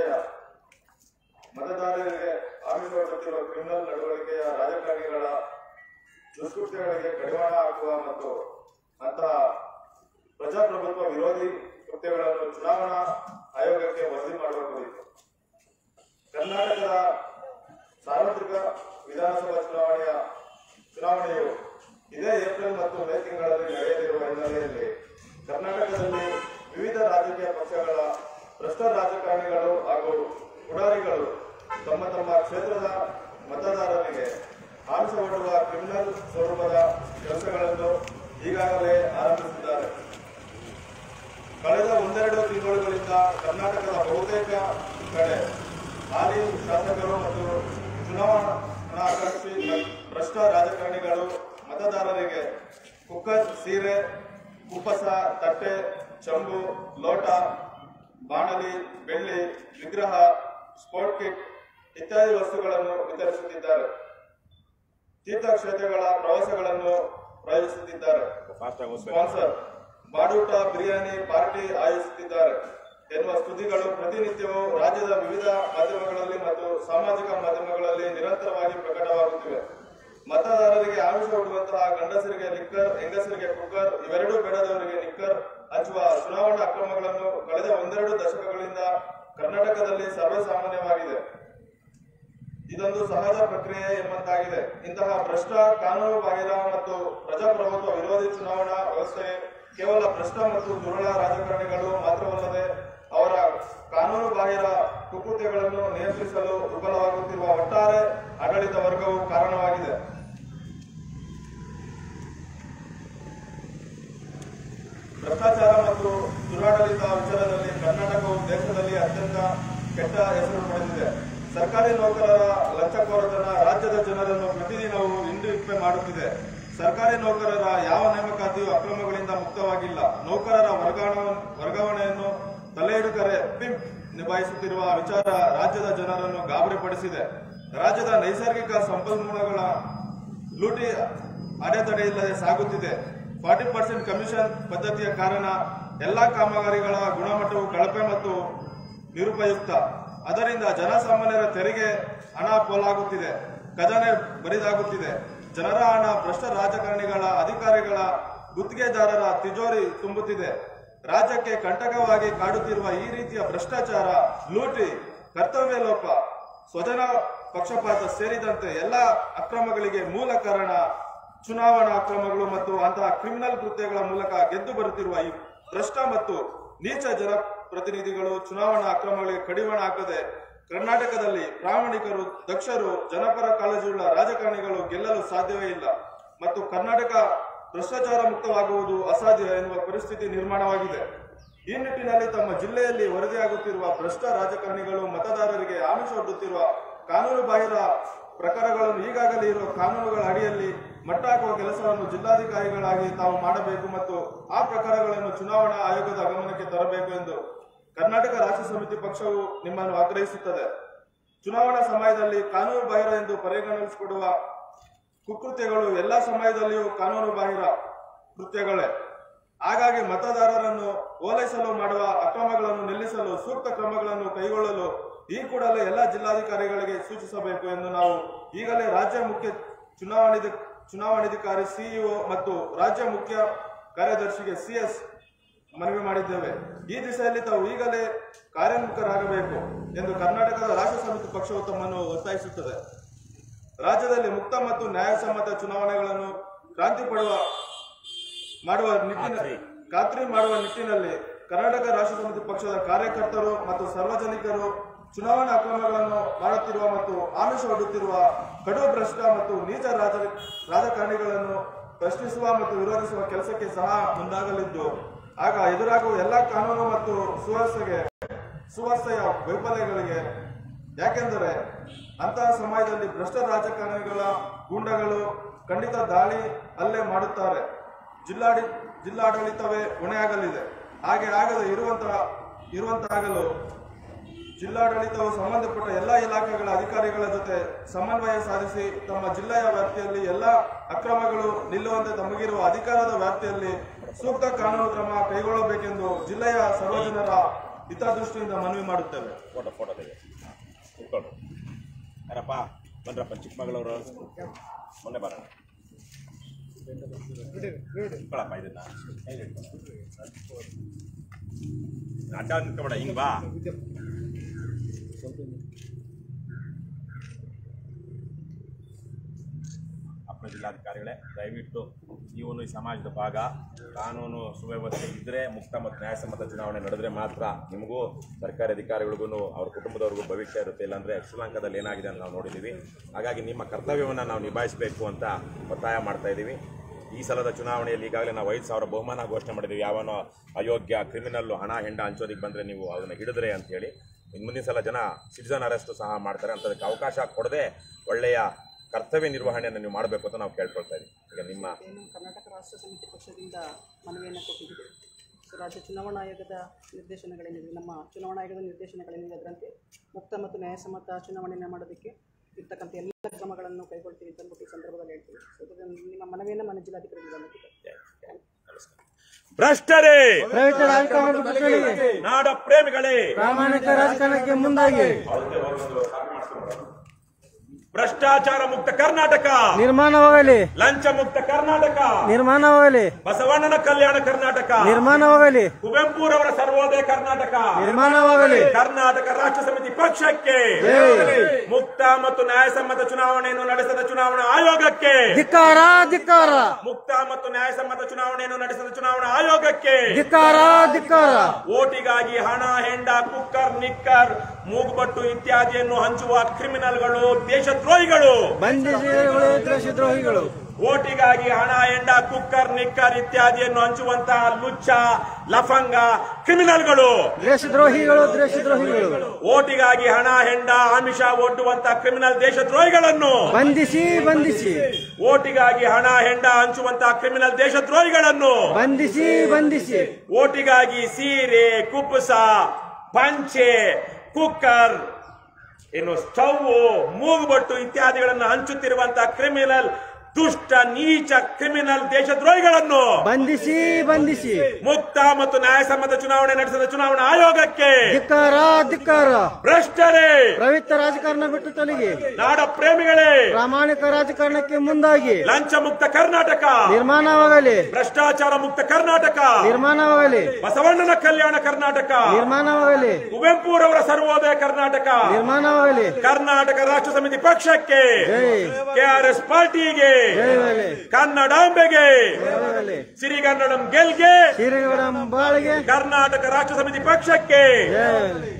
ಮತದಾರರಿಗೆ ಆಮಿಷಗೊಳ್ಳುತ್ತಿರುವ ಕ್ರಿಮಿನಲ್ ನಡವಳಿಕೆಯ ರಾಜಕಾರಣಿಗಳ ದುಷ್ಕೃತ್ಯಗಳಿಗೆ ಕಡಿವಾಣ ಹಾಕುವ ಮತ್ತು ಅಂತಹ ಪ್ರಜಾಪ್ರಭುತ್ವ ವಿರೋಧಿ ಕೃತ್ಯಗಳನ್ನು ಚುನಾವಣಾ ಆಯೋಗಕ್ಕೆ ವರದಿ ಮಾಡುವ ಕುರಿತು ಕರ್ನಾಟಕದ ಸಾರ್ವತ್ರಿಕ ವಿಧಾನಸಭಾ ಚುನಾವಣೆಯ ಚುನಾವಣೆಯು ಇದೇ ಏಪ್ರಿಲ್ ಮತ್ತು ಮೇ ತಿಂಗಳಲ್ಲಿ ನಡೆಯಲಿರುವ ಹಿನ್ನೆಲೆಯಲ್ಲಿ ಕರ್ನಾಟಕದಲ್ಲಿ ವಿವಿಧ ರಾಜಕೀಯ ಪಕ್ಷಗಳ ಭ್ರಷ್ಟ ರಾಜಕಾರಣಿಗಳು ಹಾಗೂ ಪುಡಾರಿಗಳು ತಮ್ಮ ತಮ್ಮ ಕ್ಷೇತ್ರದ ಮತದಾರರಿಗೆ ಆಮಿಷವೊಡ್ಡುವ ಕ್ರಿಮಿನಲ್ ಸ್ವರೂಪದ ಕೆಲಸಗಳನ್ನು ಈಗಾಗಲೇ ಆರಂಭಿಸಿದ್ದಾರೆ ಕಳೆದ ಒಂದೆರಡು ತಿಂಗಳುಗಳಿಂದ ಕರ್ನಾಟಕದ ಬಹುತೇಕ ಕಡೆ ಹಾಲಿ ಶಾಸಕರು ಮತ್ತು ಚುನಾವಣಾಕಾಂಕ್ಷಿ ಭ್ರಷ್ಟ ರಾಜಕಾರಣಿಗಳು ಮತದಾರರಿಗೆ ಕುಕ್ಕರ್ ಸೀರೆ ಕುಪ್ಪಸ ತಟ್ಟೆ ಚಂಬು ಲೋಟ ಬಾಣಲಿ ಬೆಳ್ಳಿ ವಿಗ್ರಹ ಸ್ಪೋರ್ಟ್ ಕಿಟ್ ಇತ್ಯಾದಿ ವಸ್ತುಗಳನ್ನು ವಿತರಿಸುತ್ತಿದ್ದಾರೆ ತೀರ್ಥಕ್ಷೇತ್ರಗಳ ಪ್ರವಾಸಗಳನ್ನು ಪ್ರಾಯೋಜಿಸುತ್ತಿದ್ದಾರೆ ಫಾಸ್ಟಾಗಿ ಓದ್ಬೇಕು ಸ್ಪಾನ್ಸರ್ ಬಾಡೂಟ ಬಿರಿಯಾನಿ ಪಾರ್ಟಿ ಆಯೋಜಿಸುತ್ತಿದ್ದಾರೆ ಎನ್ನುವ ಸುದ್ದಿಗಳು ಪ್ರತಿನಿತ್ಯವೂ ರಾಜ್ಯದ ವಿವಿಧ ಮಾಧ್ಯಮಗಳಲ್ಲಿ ಮತ್ತು ಸಾಮಾಜಿಕ ಮಾಧ್ಯಮಗಳಲ್ಲಿ ನಿರಂತರವಾಗಿ ಪ್ರಕಟವಾಗುತ್ತಿವೆ ಮತದಾರರಿಗೆ ಆಮಿಷ ಕೊಡುವಂತಹ ಗಂಡಸರಿಗೆ ಲಿಕ್ಕರ್ ಹೆಂಗಸರಿಗೆ ಕುಕ್ಕರ್ ಇವೆರಡೂ ಬೇಡದವರಿಗೆ ನಿಕ್ಕರ್ ಹಚ್ಚುವ ಚುನಾವಣಾ ಅಕ್ರಮಗಳನ್ನು ಕಳೆದ ಒಂದೆರಡು ದಶಕಗಳಿಂದ ಕರ್ನಾಟಕದಲ್ಲಿ ಸರ್ವೇಸಾಮಾನ್ಯವಾಗಿದೆ ಇದೊಂದು ಸಹಜ ಪ್ರಕ್ರಿಯೆ ಎಂಬಂತಾಗಿದೆ ಇಂತಹ ಭ್ರಷ್ಟ ಕಾನೂನು ಬಾಹಿರ ಮತ್ತು ಪ್ರಜಾಪ್ರಭುತ್ವ ವಿರೋಧಿ ಚುನಾವಣಾ ವ್ಯವಸ್ಥೆ ಕೇವಲ ಭ್ರಷ್ಟ ಮತ್ತು ದುರುಳ ರಾಜಕಾರಣಿಗಳು ಮಾತ್ರವಲ್ಲದೆ ಅವರ ಕಾನೂನು ಬಾಹಿರ ಕುಕೃತ್ಯಗಳನ್ನು ನಿಯಂತ್ರಿಸಲು ವಿಫಲವಾಗುತ್ತಿರುವ ಒಟ್ಟಾರೆ ಆಡಳಿತ ವರ್ಗವು ಕಾರಣವಾಗಿದೆ ಭ್ರಷ್ಟಾಚಾರ ಮತ್ತು ದುರಾಡಳಿತ ವಿಚಾರದಲ್ಲಿ ಕರ್ನಾಟಕವು ದೇಶದಲ್ಲಿ ಅತ್ಯಂತ ಕೆಟ್ಟ ಹೆಸರು ಪಡೆದಿದೆ ಸರ್ಕಾರಿ ನೌಕರರ ಲಂಚಕೋರತನ ರಾಜ್ಯದ ಜನರನ್ನು ಪ್ರತಿದಿನವೂ ಇಂದು ಇಪ್ಪೆ ಮಾಡುತ್ತಿದೆ ಸರ್ಕಾರಿ ನೌಕರರ ಯಾವ ನೇಮಕಾತಿಯು ಅಕ್ರಮಗಳಿಂದ ಮುಕ್ತವಾಗಿಲ್ಲ ನೌಕರರ ವರ್ಗಾವಣೆ ವರ್ಗಾವಣೆಯನ್ನು ತಲೆಹಿಡುಕರೆ ಪಿಂಪ್ ನಿಭಾಯಿಸುತ್ತಿರುವ ವಿಚಾರ ರಾಜ್ಯದ ಜನರನ್ನು ಗಾಬರಿಪಡಿಸಿದೆ ರಾಜ್ಯದ ನೈಸರ್ಗಿಕ ಸಂಪನ್ಮೂಲಗಳ ಲೂಟಿ ಅಡೆತಡೆ ಇಲ್ಲದೆ ಸಾಗುತ್ತಿದೆ ಫಾರ್ಟಿ ಪರ್ಸೆಂಟ್ ಕಮಿಷನ್ ಪದ್ಧತಿಯ ಕಾರಣ ಎಲ್ಲಾ ಕಾಮಗಾರಿಗಳ ಗುಣಮಟ್ಟವು ಕಳಪೆ ಮತ್ತು ನಿರುಪಯುಕ್ತ ಅದರಿಂದ ಜನಸಾಮಾನ್ಯರ ತೆರಿಗೆ ಹಣ ಪೋಲಾಗುತ್ತಿದೆ ಖಜಾನೆ ಬರಿದಾಗುತ್ತಿದೆ ಜನರ ಹಣ ಭ್ರಷ್ಟ ರಾಜಕಾರಣಿಗಳ ಅಧಿಕಾರಿಗಳ ಗುತ್ತಿಗೆದಾರರ ತಿಜೋರಿ ತುಂಬುತ್ತಿದೆ ರಾಜ್ಯಕ್ಕೆ ಕಂಟಕವಾಗಿ ಕಾಡುತ್ತಿರುವ ಈ ರೀತಿಯ ಭ್ರಷ್ಟಾಚಾರ ಲೂಟಿ ಕರ್ತವ್ಯ ಲೋಪ ಸ್ವಜನ ಪಕ್ಷಪಾತ ಸೇರಿದಂತೆ ಎಲ್ಲ ಅಕ್ರಮಗಳಿಗೆ ಮೂಲ ಕಾರಣ ಚುನಾವಣಾ ಅಕ್ರಮಗಳು ಮತ್ತು ಅಂತಹ ಕ್ರಿಮಿನಲ್ ಕೃತ್ಯಗಳ ಮೂಲಕ ಗೆದ್ದು ಬರುತ್ತಿರುವ ಈ ಭ್ರಷ್ಟ ಮತ್ತು ನೀಚ ಜನಪ್ರತಿನಿಧಿಗಳು ಚುನಾವಣಾ ಅಕ್ರಮಗಳಿಗೆ ಕಡಿವಾಣ ಹಾಕದೆ ಕರ್ನಾಟಕದಲ್ಲಿ ಪ್ರಾಮಾಣಿಕರು ದಕ್ಷರು ಜನಪರ ಕಾಳಜಿಯುಳ್ಳ ರಾಜಕಾರಣಿಗಳು ಗೆಲ್ಲಲು ಸಾಧ್ಯವೇ ಇಲ್ಲ ಮತ್ತು ಕರ್ನಾಟಕ ಭ್ರಷ್ಟಾಚಾರ ಮುಕ್ತವಾಗುವುದು ಅಸಾಧ್ಯ ಎನ್ನುವ ಪರಿಸ್ಥಿತಿ ನಿರ್ಮಾಣವಾಗಿದೆ ಈ ನಿಟ್ಟಿನಲ್ಲಿ ತಮ್ಮ ಜಿಲ್ಲೆಯಲ್ಲಿ ವರದಿಯಾಗುತ್ತಿರುವ ಭ್ರಷ್ಟ ರಾಜಕಾರಣಿಗಳು ಮತದಾರರಿಗೆ ಆಮಿಷ ಒಡ್ಡುತ್ತಿರುವ ಕಾನೂನು ಬಾಹಿರ ಪ್ರಕರಣಗಳನ್ನು ಈಗಾಗಲೇ ಇರುವ ಕಾನೂನುಗಳ ಅಡಿಯಲ್ಲಿ ಮಟ್ಟ ಹಾಕುವ ಕೆಲಸವನ್ನು ಜಿಲ್ಲಾಧಿಕಾರಿಗಳಾಗಿ ತಾವು ಮಾಡಬೇಕು ಮತ್ತು ಆ ಪ್ರಕರಣಗಳನ್ನು ಚುನಾವಣಾ ಆಯೋಗದ ಗಮನಕ್ಕೆ ತರಬೇಕು ಎಂದು ಕರ್ನಾಟಕ ರಾಷ್ಟ್ರ ಸಮಿತಿ ಪಕ್ಷವು ನಿಮ್ಮನ್ನು ಆಗ್ರಹಿಸುತ್ತದೆ ಚುನಾವಣಾ ಸಮಯದಲ್ಲಿ ಕಾನೂನು ಬಾಹಿರ ಎಂದು ಪರಿಗಣಿಸಿಕೊಡುವ ಕುಕೃತ್ಯಗಳು ಎಲ್ಲಾ ಸಮಯದಲ್ಲಿಯೂ ಕಾನೂನು ಬಾಹಿರ ಕೃತ್ಯಗಳೇ ಹಾಗಾಗಿ ಮತದಾರರನ್ನು ಓಲೈಸಲು ಮಾಡುವ ಅಕ್ರಮಗಳನ್ನು ನಿಲ್ಲಿಸಲು ಸೂಕ್ತ ಕ್ರಮಗಳನ್ನು ಕೈಗೊಳ್ಳಲು ಈ ಕೂಡಲೇ ಎಲ್ಲ ಜಿಲ್ಲಾಧಿಕಾರಿಗಳಿಗೆ ಸೂಚಿಸಬೇಕು ಎಂದು ನಾವು ಈಗಲೇ ರಾಜ್ಯ ಮುಖ್ಯ ಚುನಾವಣೆ ಚುನಾವಣಾಧಿಕಾರಿ ಸಿಇಒ ಮತ್ತು ರಾಜ್ಯ ಮುಖ್ಯ ಕಾರ್ಯದರ್ಶಿಗೆ ಸಿಎಸ್ ಮನವಿ ಮಾಡಿದ್ದೇವೆ ಈ ದಿಸೆಯಲ್ಲಿ ತಾವು ಈಗಲೇ ಕಾರ್ಯೋನ್ಮುಖರಾಗಬೇಕು ಎಂದು ಕರ್ನಾಟಕದ ರಾಷ್ಟ್ರ ಸಮಿತಿ ಪಕ್ಷವು ತಮ್ಮನ್ನು ಒತ್ತಾಯಿಸುತ್ತದೆ ರಾಜ್ಯದಲ್ಲಿ ಮುಕ್ತ ಮತ್ತು ನ್ಯಾಯಸಮ್ಮತ ಚುನಾವಣೆಗಳನ್ನು ಕ್ರಾಂತಿ ಪಡುವ ಮಾಡುವ ನಿಟ್ಟಿನಲ್ಲಿ ಖಾತ್ರಿ ಮಾಡುವ ನಿಟ್ಟಿನಲ್ಲಿ ಕರ್ನಾಟಕ ರಾಷ್ಟ್ರ ಸಮಿತಿ ಪಕ್ಷದ ಕಾರ್ಯಕರ್ತರು ಮತ್ತು ಸಾರ್ವಜನಿಕರು ಚುನಾವಣಾ ಅಕ್ರಮಗಳನ್ನು ಮಾಡುತ್ತಿರುವ ಮತ್ತು ಆಮಿಷ ಒಡ್ಡುತ್ತಿರುವ ಕಡು ಭ್ರಷ್ಟ ಮತ್ತು ನೀಚ ರಾಜ ರಾಜಕಾರಣಿಗಳನ್ನು ಪ್ರಶ್ನಿಸುವ ಮತ್ತು ವಿರೋಧಿಸುವ ಕೆಲಸಕ್ಕೆ ಸಹ ಮುಂದಾಗಲಿದ್ದು ಆಗ ಎದುರಾಗುವ ಎಲ್ಲ ಕಾನೂನು ಮತ್ತು ಸುವ್ಯವಸ್ಥೆಗೆ ಸುವ್ಯವಸ್ಥೆಯ ವೈಫಲ್ಯಗಳಿಗೆ ಯಾಕೆಂದರೆ ಅಂತಹ ಸಮಯದಲ್ಲಿ ಭ್ರಷ್ಟ ರಾಜಕಾರಣಿಗಳ ಗೂಂಡಗಳು ಖಂಡಿತ ದಾಳಿ ಹಲ್ಲೆ ಮಾಡುತ್ತಾರೆ ಜಿಲ್ಲಾಡಿ ಜಿಲ್ಲಾಡಳಿತವೇ ಹೊಣೆಯಾಗಲಿದೆ ಹಾಗೆ ಆಗದೆ ಇರುವಂತಹ ಇರುವಂತಾಗಲು ಜಿಲ್ಲಾಡಳಿತವು ಸಂಬಂಧಪಟ್ಟ ಎಲ್ಲ ಇಲಾಖೆಗಳ ಅಧಿಕಾರಿಗಳ ಜೊತೆ ಸಮನ್ವಯ ಸಾಧಿಸಿ ತಮ್ಮ ಜಿಲ್ಲೆಯ ವ್ಯಾಪ್ತಿಯಲ್ಲಿ ಎಲ್ಲ ಅಕ್ರಮಗಳು ನಿಲ್ಲುವಂತೆ ತಮಗಿರುವ ಅಧಿಕಾರದ ವ್ಯಾಪ್ತಿಯಲ್ಲಿ ಸೂಕ್ತ ಕಾನೂನು ಕ್ರಮ ಕೈಗೊಳ್ಳಬೇಕೆಂದು ಜಿಲ್ಲೆಯ ಸರ್ವಜನರ ಹಿತದೃಷ್ಟಿಯಿಂದ ಮನವಿ ಮಾಡುತ್ತೇವೆ ಫೋಟೋ ಫೋಟೋ ತೆಗೆ ಇಟ್ಕೊಂಡು ಯಾರಪ್ಪ ಬಂದ್ರಪ್ಪ ಚಿಕ್ಕಮಗಳೂರು ಮೊನ್ನೆ ಬರೋಣ ಇಟ್ಕೊಳಪ್ಪ ಇದನ್ನ ಕೈಲಿ ಇಟ್ಕೊ. ಅಡ್ಡ ನಿಂತ್ಕೊಬೇಡ ಹಿಂಗ್ ಬಾ ಅಪ್ಪ ಜಿಲ್ಲಾಧಿಕಾರಿಗಳೇ ದಯವಿಟ್ಟು ನೀವು ಈ ಸಮಾಜದ ಭಾಗ ಕಾನೂನು ಸುವ್ಯವಸ್ಥೆ ಇದ್ದರೆ ಮುಕ್ತ ಮತ್ತು ನ್ಯಾಯಸಮ್ಮತ ಚುನಾವಣೆ ನಡೆದ್ರೆ ಮಾತ್ರ ನಿಮಗೂ ಸರ್ಕಾರಿ ಅಧಿಕಾರಿಗಳಿಗೂ ಅವ್ರ ಕುಟುಂಬದವ್ರಿಗೂ ಭವಿಷ್ಯ ಇರುತ್ತೆ ಇಲ್ಲಾಂದರೆ ಶ್ರೀಲಂಕಾದಲ್ಲಿ ಏನಾಗಿದೆ ಅಂತ ನಾವು ನೋಡಿದ್ದೀವಿ ಹಾಗಾಗಿ ನಿಮ್ಮ ಕರ್ತವ್ಯವನ್ನು ನಾವು ನಿಭಾಯಿಸಬೇಕು ಅಂತ ಒತ್ತಾಯ ಮಾಡ್ತಾ ಇದ್ದೀವಿ ಈ ಸಲದ ಚುನಾವಣೆಯಲ್ಲಿ ಈಗಾಗಲೇ ನಾವು ಐದು ಸಾವಿರ ಬಹುಮಾನ ಘೋಷಣೆ ಮಾಡಿದ್ದೀವಿ ಯಾವನೋ ಅಯೋಗ್ಯ ಕ್ರಿಮಿನಲ್ಲು ಹಣ ಹೆಂಡ ಹಂಚೋದಿಕ್ಕೆ ಬಂದರೆ ನೀವು ಅದನ್ನು ಹಿಡಿದ್ರೆ ಅಂತೇಳಿ ಇನ್ನು ಮುಂದಿನ ಸಲ ಜನ ಸಿಟಿಸನ್ ಅರೆಸ್ಟ್ ಸಹ ಮಾಡ್ತಾರೆ ಅಂತದಕ್ಕೆ ಅವಕಾಶ ಕೊಡದೆ ಒಳ್ಳೆಯ ಕರ್ತವ್ಯ ನಿರ್ವಹಣೆಯನ್ನು ನೀವು ಮಾಡಬೇಕು ಅಂತ ನಾವು ಕೇಳ್ಕೊಳ್ತಾ ಇದ್ದೀವಿ ಈಗ ನಿಮ್ಮ ಏನು ಕರ್ನಾಟಕ ರಾಷ್ಟ್ರ ಸಮಿತಿ ಪಕ್ಷದಿಂದ ಮನವಿಯನ್ನು ಕೊಟ್ಟಿದ್ದೀವಿ ಸೊ ರಾಜ್ಯ ಚುನಾವಣಾ ಆಯೋಗದ ನಿರ್ದೇಶನಗಳೇನಿದೆ ನಮ್ಮ ಚುನಾವಣಾ ಆಯೋಗದ ನಿರ್ದೇಶನಗಳೇನಿದೆ ಅದರಂತೆ ಮುಕ್ತ ಮತ್ತು ನ್ಯಾಯಸಮ್ಮತ ಚುನಾವಣೆಯನ್ನು ಮಾಡೋದಕ್ಕೆ ಇರ್ತಕ್ಕಂಥ ಎಲ್ಲ ಕ್ರಮಗಳನ್ನು ಕೈಗೊಳ್ತೀವಿ ಅಂತ ಅಂದ್ಬಿಟ್ಟು ಈ ಸಂದರ್ಭದಲ್ಲಿ ಹೇಳ್ತೀವಿ ಸೊ ಇದನ್ನು ನಿಮ್ಮ ಮನವಿಯನ್ನು ಮನೆ ಜಿಲ್ಲಾಧಿಕಾರಿ ಗಮನಕ್ಕೆ ನಮಸ್ಕಾರ ಭ್ರಷ್ಟರೇ ಪ್ರೈವೇಟ್ ರಾಜಕಾರಣ ಬಿಟ್ಟು ತೊಲಗಿ ನಾಡ ಪ್ರೇಮಿಗಳೇ ಪ್ರಾಮಾಣಿಕ ರಾಜಕಾರಣಕ್ಕೆ ಮುಂದಾಗಿ ಭ್ರಷ್ಟಾಚಾರ ಮುಕ್ತ ಕರ್ನಾಟಕ ನಿರ್ಮಾಣವಾಗಲಿ ಲಂಚ ಮುಕ್ತ ಕರ್ನಾಟಕ ನಿರ್ಮಾಣವಾಗಲಿ ಬಸವಣ್ಣನ ಕಲ್ಯಾಣ ಕರ್ನಾಟಕ ನಿರ್ಮಾಣವಾಗಲಿ ಕುವೆಂಪುರವರ ಸರ್ವೋದಯ ಕರ್ನಾಟಕ ನಿರ್ಮಾಣವಾಗಲಿ ಕರ್ನಾಟಕ ರಾಷ್ಟ್ರ ಸಮಿತಿ ಪಕ್ಷಕ್ಕೆ ಮುಕ್ತ ಮತ್ತು ನ್ಯಾಯಸಮ್ಮತ ಚುನಾವಣೆಯನ್ನು ನಡೆಸಿದ ಚುನಾವಣಾ ಆಯೋಗಕ್ಕೆ ಧಿಕ್ಕಾರ ಧಿಕ್ಕಾರ ಮುಕ್ತ ಮತ್ತು ನ್ಯಾಯಸಮ್ಮತ ಚುನಾವಣೆಯನ್ನು ನಡೆಸಿದ ಚುನಾವಣಾ ಆಯೋಗಕ್ಕೆ ಧಿಕ್ಕಾರ ಧಿಕ್ಕಾರ ಓಟಿಗಾಗಿ ಹಣ ಹೆಂಡ ಕುಕ್ಕರ್ ನಿಕ್ಕರ್ ಮೂಗುಬಟ್ಟು ಇತ್ಯಾದಿಯನ್ನು ಹಂಚುವ ಕ್ರಿಮಿನಲ್ಗಳು ದೇಶದ್ರೋಹಿಗಳು ಬಂಧಿಸಿಗಳು ದೇಶದ್ರೋಹಿಗಳು ಓಟಿಗಾಗಿ ಹಣ ಹೆಂಡ ಕುಕ್ಕರ್ ನಿಕ್ಕರ್ ಇತ್ಯಾದಿಯನ್ನು ಹಂಚುವಂತಹ ಲುಚ್ಚ ಲಫಂಗ ಕ್ರಿಮಿನಲ್ಗಳು ದೇಶದ್ರೋಹಿಗಳು ದೇಶದ್ರೋಹಿಗಳು ಓಟಿಗಾಗಿ ಹಣ ಹೆಂಡ ಆಮಿಷ ಒಡ್ಡುವಂತಹ ಕ್ರಿಮಿನಲ್ ದೇಶದ್ರೋಹಿಗಳನ್ನು ಬಂಧಿಸಿ ಬಂಧಿಸಿ ಓಟಿಗಾಗಿ ಹಣ ಹೆಂಡ ಹಂಚುವಂತಹ ಕ್ರಿಮಿನಲ್ ದೇಶದ್ರೋಹಿಗಳನ್ನು ಬಂಧಿಸಿ ಬಂಧಿಸಿ ಓಟಿಗಾಗಿ ಸೀರೆ ಕುಪ್ಪಸ ಪಂಚೆ ಕುಕ್ಕರ್ ಇನ್ನು ಸ್ಟವ್ ಮೂಗುಬಟ್ಟು ಇತ್ಯಾದಿಗಳನ್ನು ಹಂಚುತ್ತಿರುವಂತಹ ಕ್ರಿಮಿನಲ್ ದುಷ್ಟ ನೀಚ ಕ್ರಿಮಿನಲ್ ದೇಶದ್ರೋಹಿಗಳನ್ನು ಬಂಧಿಸಿ ಬಂಧಿಸಿ ಮುಕ್ತ ಮತ್ತು ನ್ಯಾಯಸಮ್ಮತ ಚುನಾವಣೆ ನಡೆಸಿದ ಚುನಾವಣಾ ಆಯೋಗಕ್ಕೆ ಧಿಕ್ಕಾರ ಧಿಕ್ಕಾರ ಭ್ರಷ್ಟರೇ ಪ್ರವೃತ್ತ ರಾಜಕಾರಣ ಬಿಟ್ಟು ತೊಲಗಿ ನಾಡ ಪ್ರೇಮಿಗಳೇ ಪ್ರಾಮಾಣಿಕ ರಾಜಕಾರಣಕ್ಕೆ ಮುಂದಾಗಿ ಲಂಚ ಮುಕ್ತ ಕರ್ನಾಟಕ ನಿರ್ಮಾಣವಾಗಲಿ ಭ್ರಷ್ಟಾಚಾರ ಮುಕ್ತ ಕರ್ನಾಟಕ ನಿರ್ಮಾಣವಾಗಲಿ ಬಸವಣ್ಣನ ಕಲ್ಯಾಣ ಕರ್ನಾಟಕ ನಿರ್ಮಾಣವಾಗಲಿ ಕುವೆಂಪುರವರ ಸರ್ವೋದಯ ಕರ್ನಾಟಕ ನಿರ್ಮಾಣವಾಗಲಿ ಕರ್ನಾಟಕ ರಾಷ್ಟ್ರ ಸಮಿತಿ ಪಕ್ಷಕ್ಕೆ ಜೈ ಕೆಆರ್ಎಸ್ ಪಾರ್ಟಿಗೆ ಜಯವಾಗಲಿ ಕನ್ನಡಾಂಬೆಗೆ ಜಯವಾಗಲಿ ಸಿರಿಗನ್ನಡಂ ಗೆಲ್ಗೆ ಶ್ರೀಗೌಡ ಬಾಳಿಗೆ ಕರ್ನಾಟಕ ರಾಷ್ಟ್ರ ಸಮಿತಿ ಪಕ್ಷಕ್ಕೆ ಜಯವಾಗಲಿ